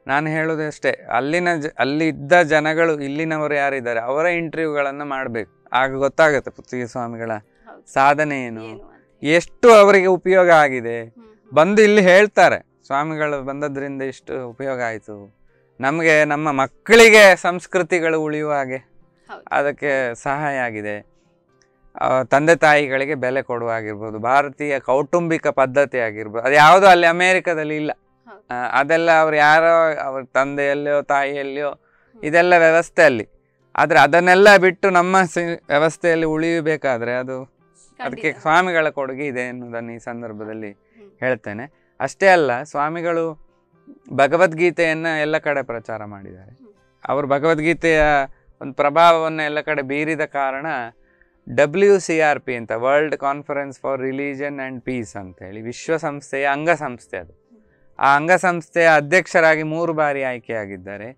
ನಾನು ಹೇಳೋದು ಅಷ್ಟೇ ಅಲ್ಲಿನ ಜ ಅಲ್ಲಿ ಇದ್ದ ಜನಗಳು ಇಲ್ಲಿನವರು ಯಾರಿದ್ದಾರೆ ಅವರ ಇಂಟರ್ವ್ಯೂಗಳನ್ನು ಮಾಡಬೇಕು ಆಗ ಗೊತ್ತಾಗುತ್ತೆ ಪುತ್ತಿಗೆ ಸ್ವಾಮಿಗಳ ಹೌದು. ಸಾಧನೆ ಏನು ಏನು ಅಂತ. ಎಷ್ಟು ಅವರಿಗೆ ಉಪಯೋಗ ಆಗಿದೆ ಹ್ಮ್, ಹ್ಮ್. ಬಂದು ಇಲ್ಲಿ ಹೇಳ್ತಾರೆ ಸ್ವಾಮಿಗಳು ಬಂದದ್ರಿಂದ ಇಷ್ಟು ಉಪಯೋಗ ಆಯಿತು ನಮಗೆ ನಮ್ಮ ಮಕ್ಕಳಿಗೆ ಸಂಸ್ಕೃತಿಗಳು ಉಳಿಯುವ ಹಾಗೆ ಹೌದು. ಅದಕ್ಕೆ ಸಹಾಯ ಆಗಿದೆ ಆ, ತಂದೆ ತಾಯಿಗಳಿಗೆ ಬೆಲೆ ಕೊಡುವ ಆಗಿರ್ಬೋದು ಭಾರತೀಯ ಕೌಟುಂಬಿಕ ಪದ್ಧತಿ ಆಗಿರ್ಬೋದು ಅದು ಯಾವುದೂ ಅಲ್ಲಿ ಅಮೇರಿಕದಲ್ಲಿ ಇಲ್ಲ ಹೌದು. ಆ, ಅದೆಲ್ಲ ಅವ್ರು ಯಾರೋ ಅವ್ರ ತಂದೆಯಲ್ಲಿಯೋ ತಾಯಿಯಲ್ಲಿಯೋ ಇದೆಲ್ಲ ವ್ಯವಸ್ಥೆ ಅಲ್ಲಿ ಆದರೆ ಅದನ್ನೆಲ್ಲ ಬಿಟ್ಟು ನಮ್ಮ ಸಿ- ವ್ಯವಸ್ಥೆಯಲ್ಲಿ ಉಳಿಯಬೇಕಾದ್ರೆ ಅದು ಅದಕ್ಕೆ ಖಂಡಿತ. ಸ್ವಾಮಿಗಳ ಕೊಡುಗೆ ಇದೆ ಎನ್ನುವುದನ್ನು ಈ ಸಂದರ್ಭದಲ್ಲಿ ಹ್ಮ್. ಹೇಳ್ತೇನೆ ಅಷ್ಟೇ ಅಲ್ಲ ಸ್ವಾಮಿಗಳು ಭಗವದ್ಗೀತೆಯನ್ನು ಎಲ್ಲ ಕಡೆ ಪ್ರಚಾರ ಮಾಡಿದ್ದಾರೆ ಹ್ಮ್. ಅವರು ಭಗವದ್ಗೀತೆಯ ಒಂದು ಪ್ರಭಾವವನ್ನು ಎಲ್ಲ ಕಡೆ ಬೀರಿದ ಕಾರಣ ಡಬ್ಲ್ಯೂ ಸಿ ಆರ್ ಪಿ ಅಂತ world conference for religion and peace ಅಂತ ಹೇಳಿ ವಿಶ್ವಸಂಸ್ಥೆಯ ಅಂಗಸಂಸ್ಥೆ ಅದು ಆ ಅಂಗಸಂಸ್ಥೆಯ ಅಧ್ಯಕ್ಷರಾಗಿ ಮೂರು ಬಾರಿ ಆಯ್ಕೆಯಾಗಿದ್ದಾರೆ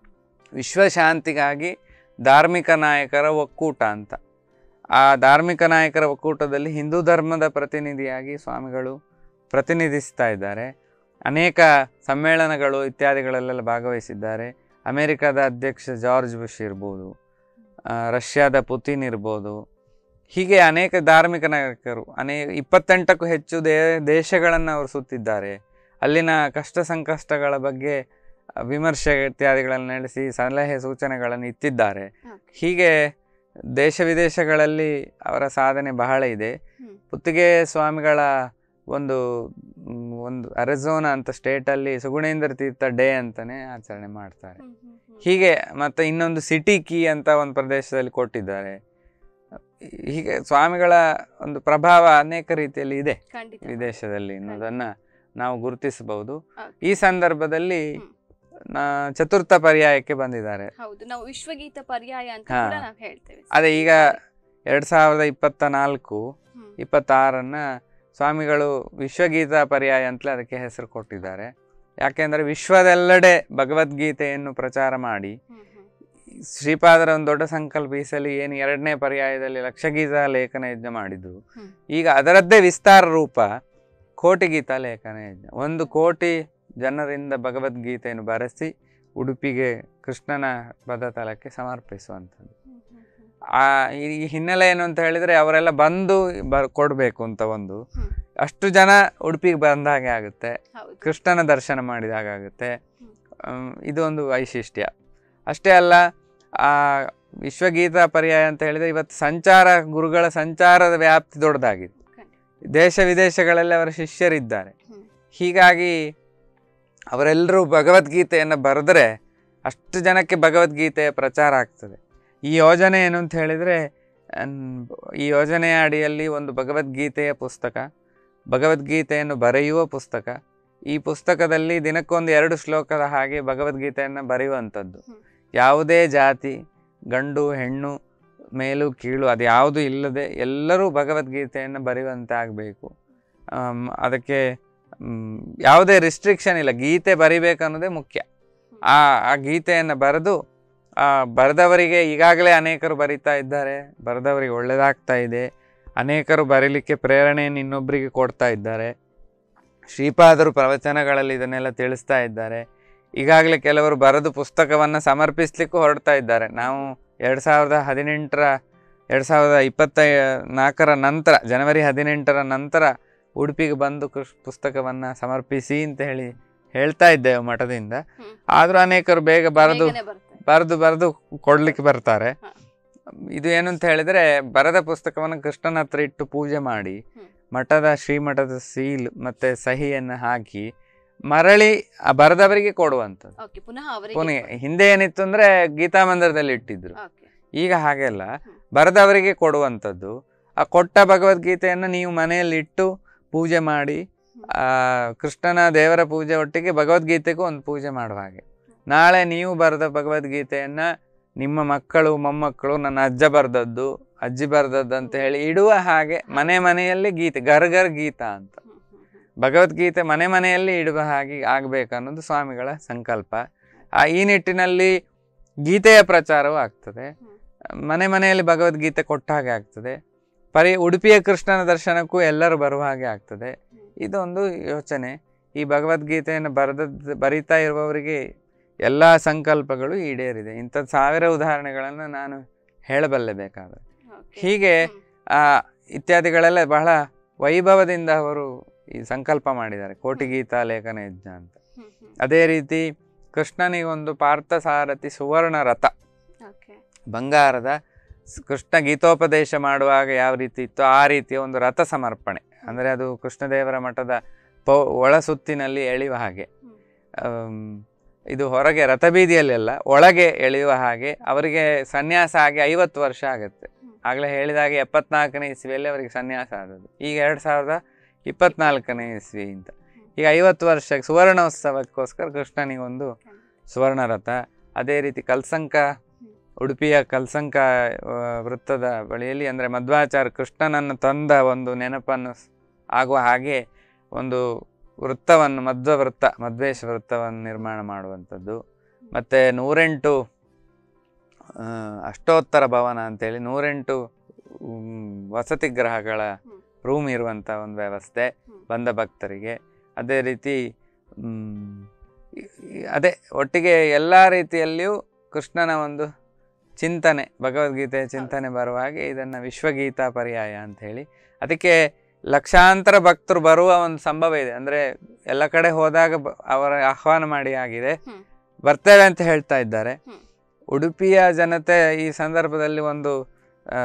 ವಿಶ್ವಶಾಂತಿಗಾಗಿ ಧಾರ್ಮಿಕ ನಾಯಕರ ಒಕ್ಕೂಟ ಅಂತ ಆ ಧಾರ್ಮಿಕ ನಾಯಕರ ಒಕ್ಕೂಟದಲ್ಲಿ ಹಿಂದೂ ಧರ್ಮದ ಪ್ರತಿನಿಧಿಯಾಗಿ ಸ್ವಾಮಿಗಳು ಪ್ರತಿನಿಧಿಸ್ತಾ ಇದ್ದಾರೆ ಅನೇಕ ಸಮ್ಮೇಳನಗಳು ಇತ್ಯಾದಿಗಳಲ್ಲೆಲ್ಲ ಭಾಗವಹಿಸಿದ್ದಾರೆ ಅಮೆರಿಕದ ಅಧ್ಯಕ್ಷ ಜಾರ್ಜ್ ಬುಷ್ ಇರ್ಬೋದು ಆ, ರಷ್ಯಾದ ಪುತಿನ್ ಇರ್ಬೋದು ಹೀಗೆ ಅನೇಕ ಧಾರ್ಮಿಕ ನಾಯಕರು ಅನೇ ಇಪ್ಪತ್ತೆಂಟಕ್ಕೂ ಹೆಚ್ಚು ದೇ ದೇಶಗಳನ್ನು ಅವರು ಸುತ್ತಿದ್ದಾರೆ ಅಲ್ಲಿನ ಕಷ್ಟ ಸಂಕಷ್ಟಗಳ ಬಗ್ಗೆ ಆ, ವಿಮರ್ಶೆ ಇತ್ಯಾದಿಗಳನ್ನು ನಡೆಸಿ ಸಲಹೆ ಸೂಚನೆಗಳನ್ನು ಇತ್ತಿದ್ದಾರೆ Okay. ಹೀಗೆ ದೇಶ ವಿದೇಶಗಳಲ್ಲಿ ಅವರ ಸಾಧನೆ ಬಹಳ ಇದೆ ಹ್ಮ್. ಪುತ್ತಿಗೆ ಸ್ವಾಮಿಗಳ ಒಂದು ಮ್, ಒಂದು ಅರೆಝೋನಾ ಅಂತ ಸ್ಟೇಟಲ್ಲಿ ಸುಗುಣೇಂದ್ರ ತೀರ್ಥ ಡೇ ಅಂತಾನೆ ಆಚರಣೆ ಮಾಡ್ತಾರೆ ಹ್ಮ್, ಹ್ಮ್, ಹ್ಮ್. ಹೀಗೆ ಮತ್ತೆ ಇನ್ನೊಂದು ಸಿಟಿ ಕೀ ಅಂತ ಒಂದು ಪ್ರದೇಶದಲ್ಲಿ ಕೊಟ್ಟಿದ್ದಾರೆ ಹೀಗೆ ಸ್ವಾಮಿಗಳ ಒಂದು ಪ್ರಭಾವ ಅನೇಕ ರೀತಿಯಲ್ಲಿ ಇದೆ ಖಂಡಿತ. ವಿದೇಶದಲ್ಲಿ ಅನ್ನೋದನ್ನ ನಾವು ಗುರುತಿಸಬಹುದು Okay. ಈ ಸಂದರ್ಭದಲ್ಲಿ ಹ್ಮ್. ನಾ ಚತುರ್ಥ ಪರ್ಯಾಯಕ್ಕೆ ಬಂದಿದ್ದಾರೆ ಹೌದು ನಾವು ವಿಶ್ವಗೀತ ಪರ್ಯಾಯ ಅಂತ ಹಾ. ಕೂಡ ನಾವು ಹೇಳ್ತೇವೆ ಅದೇ ಈಗ ಎರಡ್ ಸಾವಿರದ ಇಪ್ಪತ್ತ ನಾಲ್ಕು ಹ್ಮ್. ಇಪ್ಪತ್ತಾರನ್ನ ಸ್ವಾಮಿಗಳು ವಿಶ್ವಗೀತ ಪರ್ಯಾಯ ಅಂತಲೇ ಅದಕ್ಕೆ ಹೆಸರು ಕೊಟ್ಟಿದ್ದಾರೆ ಯಾಕೆಂದ್ರೆ ವಿಶ್ವದೆಲ್ಲೆಡೆ ಭಗವದ್ಗೀತೆಯನ್ನು ಪ್ರಚಾರ ಮಾಡಿ ಹ್ಮ್, ಹ್ಮ್. ಶ್ರೀಪಾದರ ಒಂದು ದೊಡ್ಡ ಸಂಕಲ್ಪ ಈ ಸಲ ಏನು ಎರಡನೇ ಪರ್ಯಾಯದಲ್ಲಿ ಲಕ್ಷಗೀತ ಲೇಖನ ಯಜ್ಞ ಮಾಡಿದ್ರು ಹ್ಮ್. ಈಗ ಅದರದ್ದೇ ವಿಸ್ತಾರ ರೂಪ ಕೋಟಿ ಗೀತಾ ಲೇಖನ ಯಜ್ಞ ಒಂದು ಕೋಟಿ ಜನರಿಂದ ಭಗವದ್ಗೀತೆಯನ್ನು ಬರೆಸಿ ಉಡುಪಿಗೆ ಕೃಷ್ಣನ ಪದತಲಕ್ಕೆ ಸಮರ್ಪಿಸುವಂಥದ್ದು ಹ್ಮ್, ಹ್ಮ್, ಹ್ಮ್. ಆ ಈ ಹಿನ್ನೆಲೆ ಏನು ಅಂತ ಹೇಳಿದ್ರೆ ಅವರೆಲ್ಲ ಬಂದು ಬರ್ ಕೊಡಬೇಕು ಅಂತ ಒಂದು ಹ್ಮ್. ಅಷ್ಟು ಜನ ಉಡುಪಿಗೆ ಬಂದ ಹಾಗೆ ಆಗುತ್ತೆ ಹೌದು ಕೃಷ್ಣನ ದರ್ಶನ ಮಾಡಿದ ಹಾಗೆ ಆಗುತ್ತೆ ಹ್ಮ್. ಅಮ್, ಇದು ಒಂದು ವೈಶಿಷ್ಟ್ಯ ಅಷ್ಟೇ ಅಲ್ಲ ಆ ವಿಶ್ವಗೀತ ಪರ್ಯಾಯ ಅಂತ ಹೇಳಿದ್ರೆ ಇವತ್ತು ಸಂಚಾರ ಗುರುಗಳ ಸಂಚಾರದ ವ್ಯಾಪ್ತಿ ದೊಡ್ಡದಾಗಿದೆ ಖಂಡಿತ. ದೇಶ ವಿದೇಶಗಳಲ್ಲಿ ಅವರ ಶಿಷ್ಯರಿದ್ದಾರೆ ಹ್ಮ್. ಹೀಗಾಗಿ ಅವರೆಲ್ಲರೂ ಭಗವದ್ಗೀತೆಯನ್ನು ಬರೆದ್ರೆ ಅಷ್ಟು ಜನಕ್ಕೆ ಭಗವದ್ಗೀತೆಯ ಪ್ರಚಾರ ಆಗ್ತದೆ ಈ ಯೋಜನೆ ಏನು ಅಂತ ಹೇಳಿದರೆ ಈ ಯೋಜನೆಯ ಅಡಿಯಲ್ಲಿ ಒಂದು ಭಗವದ್ಗೀತೆಯ ಪುಸ್ತಕ ಭಗವದ್ಗೀತೆಯನ್ನು ಬರೆಯುವ ಪುಸ್ತಕ ಈ ಪುಸ್ತಕದಲ್ಲಿ ದಿನಕ್ಕೊಂದು ಎರಡು ಶ್ಲೋಕದ ಹಾಗೆ ಭಗವದ್ಗೀತೆಯನ್ನು ಬರೆಯುವಂಥದ್ದು ಹ್ಮ್. ಯಾವುದೇ ಜಾತಿ ಗಂಡು ಹೆಣ್ಣು ಮೇಲು ಕೀಳು ಅದು ಯಾವುದು ಇಲ್ಲದೆ ಎಲ್ಲರೂ ಭಗವದ್ಗೀತೆಯನ್ನು ಬರೆಯುವಂತೆ ಆಗಬೇಕು ಅದಕ್ಕೆ ಮ್, ಯಾವುದೇ ರಿಸ್ಟ್ರಿಕ್ಷನ್ ಇಲ್ಲ ಗೀತೆ ಬರಿಬೇಕನ್ನೋದೇ ಮುಖ್ಯ ಆ ಆ ಗೀತೆಯನ್ನು ಬರೆದು ಆ ಬರೆದವರಿಗೆ ಈಗಾಗಲೇ ಅನೇಕರು ಬರಿತಾ ಇದ್ದಾರೆ ಬರೆದವರಿಗೆ ಒಳ್ಳೆಯದಾಗ್ತಾ ಇದೆ ಅನೇಕರು ಬರೀಲಿಕ್ಕೆ ಪ್ರೇರಣೆಯನ್ನು ಇನ್ನೊಬ್ಬರಿಗೆ ಕೊಡ್ತಾ ಇದ್ದಾರೆ ಶ್ರೀಪಾದರು ಪ್ರವಚನಗಳಲ್ಲಿ ಇದನ್ನೆಲ್ಲ ತಿಳಿಸ್ತಾ ಇದ್ದಾರೆ ಈಗಾಗಲೇ ಕೆಲವರು ಬರೆದು ಪುಸ್ತಕವನ್ನು ಸಮರ್ಪಿಸ್ಲಿಕ್ಕೂ ಹೊರಡ್ತಾ ಇದ್ದಾರೆ ನಾವು ಎರಡು ಸಾವಿರದ ಹದಿನೆಂಟರ ಎರಡು ಸಾವಿರದ ಇಪ್ಪತ್ತ ನಾಲ್ಕರ ನಂತರ ಜನವರಿ ಹದಿನೆಂಟರ ನಂತರ ಉಡುಪಿಗೆ ಬಂದು ಕೃಷ್ ಪುಸ್ತಕವನ್ನು ಸಮರ್ಪಿಸಿ ಅಂತ ಹೇಳಿ ಹೇಳ್ತಾ ಇದ್ದೇವೆ ಮಠದಿಂದ ಹ್ಮ್. ಆದರೂ ಅನೇಕರು ಬೇಗ ಬರೆದು ಬೇಗನೆ ಬರುತ್ತೆ. ಬರೆದು ಬರೆದು ಕೊಡ್ಲಿಕ್ಕೆ ಬರ್ತಾರೆ ಹಾ. ಇದು ಏನು ಅಂತ ಹೇಳಿದ್ರೆ ಬರೆದ ಪುಸ್ತಕವನ್ನು ಕೃಷ್ಣನ ಹತ್ರ ಇಟ್ಟು ಪೂಜೆ ಮಾಡಿ ಹ್ಮ್. ಮಠದ ಶ್ರೀಮಠದ ಸೀಲ್ ಮತ್ತೆ ಸಹಿಯನ್ನು ಹಾಕಿ ಮರಳಿ ಆ ಬರೆದವರಿಗೆ ಕೊಡುವಂಥದ್ದು Okay, ಪುನಃ ಅವರಿಗೆ ಪುನಃ ಹಿಂದೆ ಏನಿತ್ತು ಅಂದ್ರೆ ಗೀತಾ ಮಂದಿರದಲ್ಲಿ ಇಟ್ಟಿದ್ರು Okay. ಈಗ ಹಾಗೆಲ್ಲ ಹ್ಮ್. ಬರೆದವರಿಗೆ ಕೊಡುವಂಥದ್ದು ಆ ಕೊಟ್ಟ ಭಗವದ್ಗೀತೆಯನ್ನು ನೀವು ಮನೆಯಲ್ಲಿ ಇಟ್ಟು ಪೂಜೆ ಮಾಡಿ ಆ ಕೃಷ್ಣನ ದೇವರ ಪೂಜೆ ಒಟ್ಟಿಗೆ ಭಗವದ್ಗೀತೆಗೂ ಒಂದು ಪೂಜೆ ಮಾಡುವ ಹಾಗೆ ನಾಳೆ ನೀವು ಬರೆದ ಭಗವದ್ಗೀತೆಯನ್ನ ನಿಮ್ಮ ಮಕ್ಕಳು ಮೊಮ್ಮಕ್ಕಳು ನನ್ನ ಅಜ್ಜ ಬರೆದದ್ದು ಅಜ್ಜಿ ಬರೆದದ್ದು ಅಂತ ಹೇಳಿ ಇಡುವ ಹಾಗೆ ಮನೆ ಮನೆಯಲ್ಲಿ ಗೀತೆ ಗರ್ ಗರ್ ಗೀತಾ ಅಂತ ಹ್ಮ್, ಹ್ಮ್, ಹ್ಮ್. ಭಗವದ್ಗೀತೆ ಮನೆ ಮನೆಯಲ್ಲಿ ಇಡುವ ಹಾಗೆ ಆಗಬೇಕನ್ನೋದು ಸ್ವಾಮಿಗಳ ಸಂಕಲ್ಪ ಆ ಈ ನಿಟ್ಟಿನಲ್ಲಿ ಗೀತೆಯ ಪ್ರಚಾರವೂ ಆಗ್ತದೆ ಮನೆ ಮನೆಯಲ್ಲಿ ಭಗವದ್ಗೀತೆ ಕೊಟ್ಟ ಹಾಗೆ ಆಗ್ತದೆ ಪರಿ ಉಡುಪಿಯ ಕೃಷ್ಣನ ದರ್ಶನಕ್ಕೂ ಎಲ್ಲರೂ ಬರುವ ಹಾಗೆ ಆಗ್ತದೆ ಇದೊಂದು ಯೋಚನೆ ಈ ಭಗವದ್ಗೀತೆಯನ್ನು ಬರೆದ ಬರಿತಾ ಇರುವವರಿಗೆ ಎಲ್ಲ ಸಂಕಲ್ಪಗಳು ಈಡೇರಿದೆ ಇಂಥದ್ದು ಸಾವಿರ ಉದಾಹರಣೆಗಳನ್ನು ನಾನು ಹೇಳಬಲ್ಲೆ ಬೇಕಾದರೆ Okay. ಹೀಗೆ ಹ್ಮ್. ಆ ಇತ್ಯಾದಿಗಳೆಲ್ಲ ಬಹಳ ವೈಭವದಿಂದ ಅವರು ಈ ಸಂಕಲ್ಪ ಮಾಡಿದ್ದಾರೆ ಕೋಟಿಗೀತಾ ಲೇಖನ ಯಜ್ಞ ಅಂತ ಹ್ಮ್, ಹ್ಮ್. ಅದೇ ರೀತಿ ಕೃಷ್ಣನಿಗೊಂದು ಪಾರ್ಥಸಾರಥಿ ಸುವರ್ಣ ರಥ Okay. ಬಂಗಾರದ ಸ್- ಕೃಷ್ಣ ಗೀತೋಪದೇಶ ಮಾಡುವಾಗ ಯಾವ ರೀತಿ ಇತ್ತು ಆ ರೀತಿಯ ಒಂದು ರಥ ಸಮರ್ಪಣೆ ಅಂದರೆ ಅದು ಕೃಷ್ಣದೇವರ ಮಠದ ಪೌ ಒಳ ಸುತ್ತಿನಲ್ಲಿ ಎಳೆಯುವ ಹಾಗೆ ಹ್ಮ್. ಆಮ್, ಇದು ಹೊರಗೆ ರಥಬೀದಿಯಲ್ಲೆಲ್ಲ ಒಳಗೆ ಎಳೆಯುವ ಹಾಗೆ ಅವರಿಗೆ ಸನ್ಯಾಸ ಆಗಿ ಐವತ್ತು ವರ್ಷ ಆಗುತ್ತೆ ಹ್ಮ್. ಆಗಲೇ ಹೇಳಿದಾಗೆ ಎಪ್ಪತ್ನಾಲ್ಕನೇ ಇಸ್ವಿಯಲ್ಲಿ ಅವರಿಗೆ ಸನ್ಯಾಸ ಆದದ್ದು ಈಗ ಎರಡು ಸಾವಿರದ ಇಪ್ಪತ್ನಾಲ್ಕನೇ ಇಸ್ವಿ ಅಂತ ಈಗ ಐವತ್ತು ವರ್ಷಕ್ಕೆ ಸುವರ್ಣೋತ್ಸವಕ್ಕೋಸ್ಕರ ಕೃಷ್ಣನಿಗೊಂದು ಸುವರ್ಣ ರಥ ಅದೇ ರೀತಿ ಕಲ್ಸಂಕ ಉಡುಪಿಯ ಕಲ್ಸಂಕ ಆ, ವೃತ್ತದ ಬಳಿಯಲ್ಲಿ ಅಂದರೆ ಮಧ್ವಾಚಾರ್ಯ ಕೃಷ್ಣನನ್ನು ತಂದ ಒಂದು ನೆನಪನ್ನು ಸ್- ಆಗುವ ಹಾಗೆ ಒಂದು ವೃತ್ತವನ್ನು ಮಧ್ವ ವೃತ್ತ ಮಧ್ವೇಶ ವೃತ್ತವನ್ನು ನಿರ್ಮಾಣ ಮಾಡುವಂಥದ್ದು ಮತ್ತು ನೂರೆಂಟು ಆ, ಅಷ್ಟೋತ್ತರ ಭವನ ಅಂತೇಳಿ ನೂರೆಂಟು ಉಮ್, ವಸತಿ ಗೃಹಗಳ ಹ್ಮ್. ರೂಮ್ ಇರುವಂಥ ಒಂದು ವ್ಯವಸ್ಥೆ ಹ್ಮ್. ಬಂದ ಭಕ್ತರಿಗೆ ಅದೇ ರೀತಿ ಮ್, ಈ- ಈ- ಅದೇ ಒಟ್ಟಿಗೆ ಎಲ್ಲ ರೀತಿಯಲ್ಲಿಯೂ ಕೃಷ್ಣನ ಒಂದು ಚಿಂತನೆ ಭಗವದ್ಗೀತೆಯ ಚಿಂತನೆ ಬರುವ ಹಾಗೆ ಇದನ್ನು ವಿಶ್ವಗೀತಾ ಪರ್ಯಾಯ ಅಂತ ಹೇಳಿ ಅದಕ್ಕೆ ಲಕ್ಷಾಂತರ ಭಕ್ತರು ಬರುವ ಒಂದು ಸಂಭವ ಇದೆ ಅಂದರೆ ಎಲ್ಲ ಕಡೆ ಹೋದಾಗ ಬ- ಅವರ ಆಹ್ವಾನ ಮಾಡಿ ಆಗಿದೆ ಹ್ಮ್. ಬರ್ತೇವೆ ಅಂತ ಹೇಳ್ತಾ ಇದ್ದಾರೆ ಹ್ಮ್. ಉಡುಪಿಯ ಜನತೆ ಈ ಸಂದರ್ಭದಲ್ಲಿ ಒಂದು ಆ,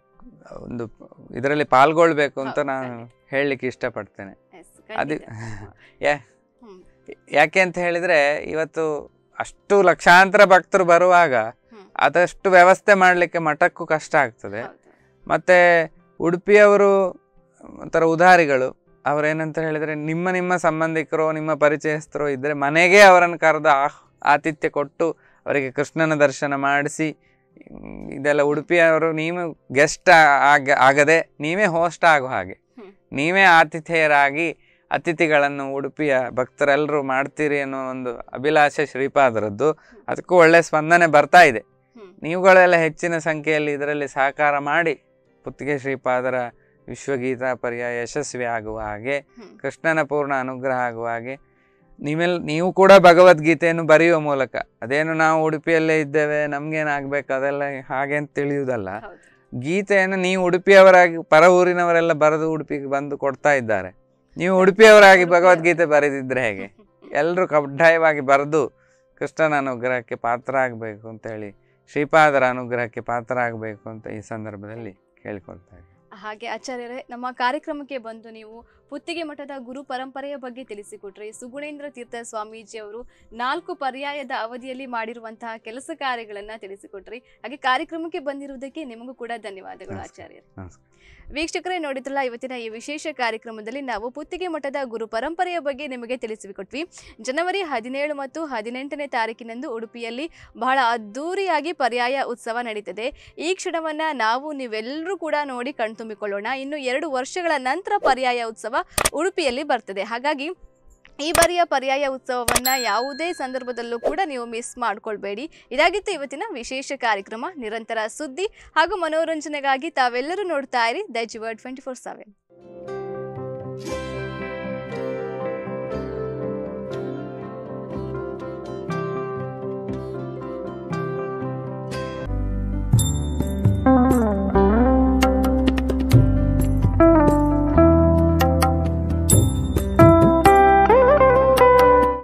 ಒಂದು ಇದರಲ್ಲಿ ಪಾಲ್ಗೊಳ್ಬೇಕು ಅಂತ ಹೌದು, ನಾನು ಹೇಳಲಿಕ್ಕೆ ಇಷ್ಟಪಡ್ತೇನೆ Yes, ಅದು ಖಂಡಿತ. ಯಾ- ಹ್ಮ್. ಯಾಕೆ ಅಂತ ಹೇಳಿದ್ರೆ ಇವತ್ತು ಅಷ್ಟು ಲಕ್ಷಾಂತರ ಭಕ್ತರು ಬರುವಾಗ ಹ್ಮ್. ಅದಷ್ಟು ವ್ಯವಸ್ಥೆ ಮಾಡಲಿಕ್ಕೆ ಮಠಕ್ಕೂ ಕಷ್ಟ ಆಗ್ತದೆ ಹೌದು. ಮತ್ತೆ ಉಡುಪಿಯವರು ಒಂಥರ ಉದಾರಿಗಳು ಅವರೇನಂತ ಹೇಳಿದ್ರೆ ನಿಮ್ಮ ನಿಮ್ಮ ಸಂಬಂಧಿಕರು ನಿಮ್ಮ ಪರಿಚಯಸ್ಥರು ಇದ್ದರೆ ಮನೆಗೆ ಅವರನ್ನು ಕರೆದು ಆಹ್ ಆತಿಥ್ಯ ಕೊಟ್ಟು ಅವರಿಗೆ ಕೃಷ್ಣನ ದರ್ಶನ ಮಾಡಿಸಿ ಹ್ಮ್, ಇದೆಲ್ಲ ಉಡುಪಿಯವರು ನೀವು ಗೆಸ್ಟ್ ಆಗ ಆಗದೆ ನೀವೇ ಹೋಸ್ಟ್ ಆಗೋ ಹಾಗೆ ಹ್ಮ್. ನೀವೇ ಆತಿಥೇಯರಾಗಿ ಅತಿಥಿಗಳನ್ನು ಉಡುಪಿಯ ಭಕ್ತರೆಲ್ಲರೂ ಮಾಡ್ತೀರಿ ಅನ್ನೋ ಒಂದು ಅಭಿಲಾಷೆ ಶ್ರೀಪಾದರದ್ದು ಅದಕ್ಕೂ ಒಳ್ಳೆ ಸ್ಪಂದನೆ ಬರ್ತಾ ಇದೆ ಹ್ಮ್. ನೀವುಗಳೆಲ್ಲ ಹೆಚ್ಚಿನ ಸಂಖ್ಯೆಯಲ್ಲಿ ಇದರಲ್ಲಿ ಸಹಕಾರ ಮಾಡಿ ಪುತ್ತಿಗೆ ಶ್ರೀಪಾದರ ವಿಶ್ವಗೀತಾ ಪರ್ಯಾಯ ಯಶಸ್ವಿ ಆಗುವ ಹಾಗೆ ಹ್ಮ್. ಕೃಷ್ಣನ ಪೂರ್ಣ ಅನುಗ್ರಹ ಆಗುವ ಹಾಗೆ ನೀವೆಲ್ ನೀವು ಕೂಡ ಭಗವದ್ಗೀತೆಯನ್ನು ಬರೆಯುವ ಮೂಲಕ ಅದೇನು ನಾವು ಉಡುಪಿಯಲ್ಲೇ ಇದ್ದೇವೆ ನಮ್ಗೇನಾಗಬೇಕು ಅದೆಲ್ಲ ಹಾಗೆ ಅಂತ ತಿಳಿಯುವುದಲ್ಲ ಹೌದು. ಗೀತೆಯನ್ನು ನೀವು ಉಡುಪಿಯವರಾಗಿ ಪರ ಊರಿನವರೆಲ್ಲ ಬರೆದು ಉಡುಪಿಗೆ ಬಂದು ಕೊಡ್ತಾ ಇದ್ದಾರೆ ನೀವು ಉಡುಪಿಯವರಾಗಿ ಭಗವದ್ಗೀತೆ ಬರೆದಿದ್ರೆ ಹೇಗೆ ಎಲ್ಲರೂ ಕಡ್ಡಾಯವಾಗಿ ಬರೆದು ಕೃಷ್ಣನ ಅನುಗ್ರಹಕ್ಕೆ ಪಾತ್ರ ಆಗಬೇಕು ಅಂತ ಹೇಳಿ ಶ್ರೀಪಾದರ ಅನುಗ್ರಹಕ್ಕೆ ಪಾತ್ರ ಆಗಬೇಕು ಅಂತ ಈ ಸಂದರ್ಭದಲ್ಲಿ ಕೇಳ್ಕೊಳ್ತಾ ಇದ್ದೀನಿ ಹಾಗೆ ಆಚಾರ್ಯರೇ ನಮ್ಮ ಕಾರ್ಯಕ್ರಮಕ್ಕೆ ಬಂದು ನೀವು ಪುತ್ತಿಗೆ ಮಠದ ಗುರು ಪರಂಪರೆಯ ಬಗ್ಗೆ ತಿಳಿಸಿಕೊಟ್ರಿ ಸುಗುಣೇಂದ್ರ ತೀರ್ಥ ಸ್ವಾಮೀಜಿ ಅವರು ನಾಲ್ಕು ಪರ್ಯಾಯದ ಅವಧಿಯಲ್ಲಿ ಮಾಡಿರುವಂತಹ ಕೆಲಸ ಕಾರ್ಯಗಳನ್ನ ತಿಳಿಸಿಕೊಟ್ರಿ ಹಾಗೆ ಕಾರ್ಯಕ್ರಮಕ್ಕೆ ಬಂದಿರುವುದಕ್ಕೆ ನಿಮಗೂ ಕೂಡ ಧನ್ಯವಾದಗಳು ನಮಸ್ಕಾರ. ಆಚಾರ್ಯರು ನಮಸ್ಕಾರ. ವೀಕ್ಷಕರೇ ನೋಡಿದ್ರಲ್ಲ ಇವತ್ತಿನ ಈ ವಿಶೇಷ ಕಾರ್ಯಕ್ರಮದಲ್ಲಿ ನಾವು ಪುತ್ತಿಗೆ ಮಠದ ಗುರು ಪರಂಪರೆಯ ಬಗ್ಗೆ ನಿಮಗೆ ತಿಳಿಸಿಕೊಟ್ವಿ ಜನವರಿ ಹದಿನೇಳು ಮತ್ತು ಹದಿನೆಂಟನೇ ತಾರೀಕಿನಂದು ಉಡುಪಿಯಲ್ಲಿ ಬಹಳ ಅದ್ದೂರಿಯಾಗಿ ಪರ್ಯಾಯ ಉತ್ಸವ ನಡೀತದೆ ಈ ಕ್ಷಣವನ್ನ ನಾವು ನೀವೆಲ್ಲರೂ ಕೂಡ ನೋಡಿ ಕಣ್ತುಂಬಿಕೊಳ್ಳೋಣ ಇನ್ನು ಎರಡು ವರ್ಷಗಳ ನಂತರ ಪರ್ಯಾಯ ಉತ್ಸವ ಉಡುಪಿಯಲ್ಲಿ ಬರ್ತದೆ ಹಾಗಾಗಿ ಈ ಬಾರಿಯ ಪರ್ಯಾಯ ಉತ್ಸವವನ್ನ ಯಾವುದೇ ಸಂದರ್ಭದಲ್ಲೂ ಕೂಡ ನೀವು ಮಿಸ್ ಮಾಡ್ಕೊಳ್ಬೇಡಿ ಇದಾಗಿತ್ತು ಇವತ್ತಿನ ವಿಶೇಷ ಕಾರ್ಯಕ್ರಮ ನಿರಂತರ ಸುದ್ದಿ ಹಾಗೂ ಮನೋರಂಜನೆಗಾಗಿ ತಾವೆಲ್ಲರೂ ನೋಡ್ತಾ ಇರಿ ದ ಜಿವರ್ಡ್ ಟ್ವೆಂಟಿ ಫೋರ್ ಸೆವೆನ್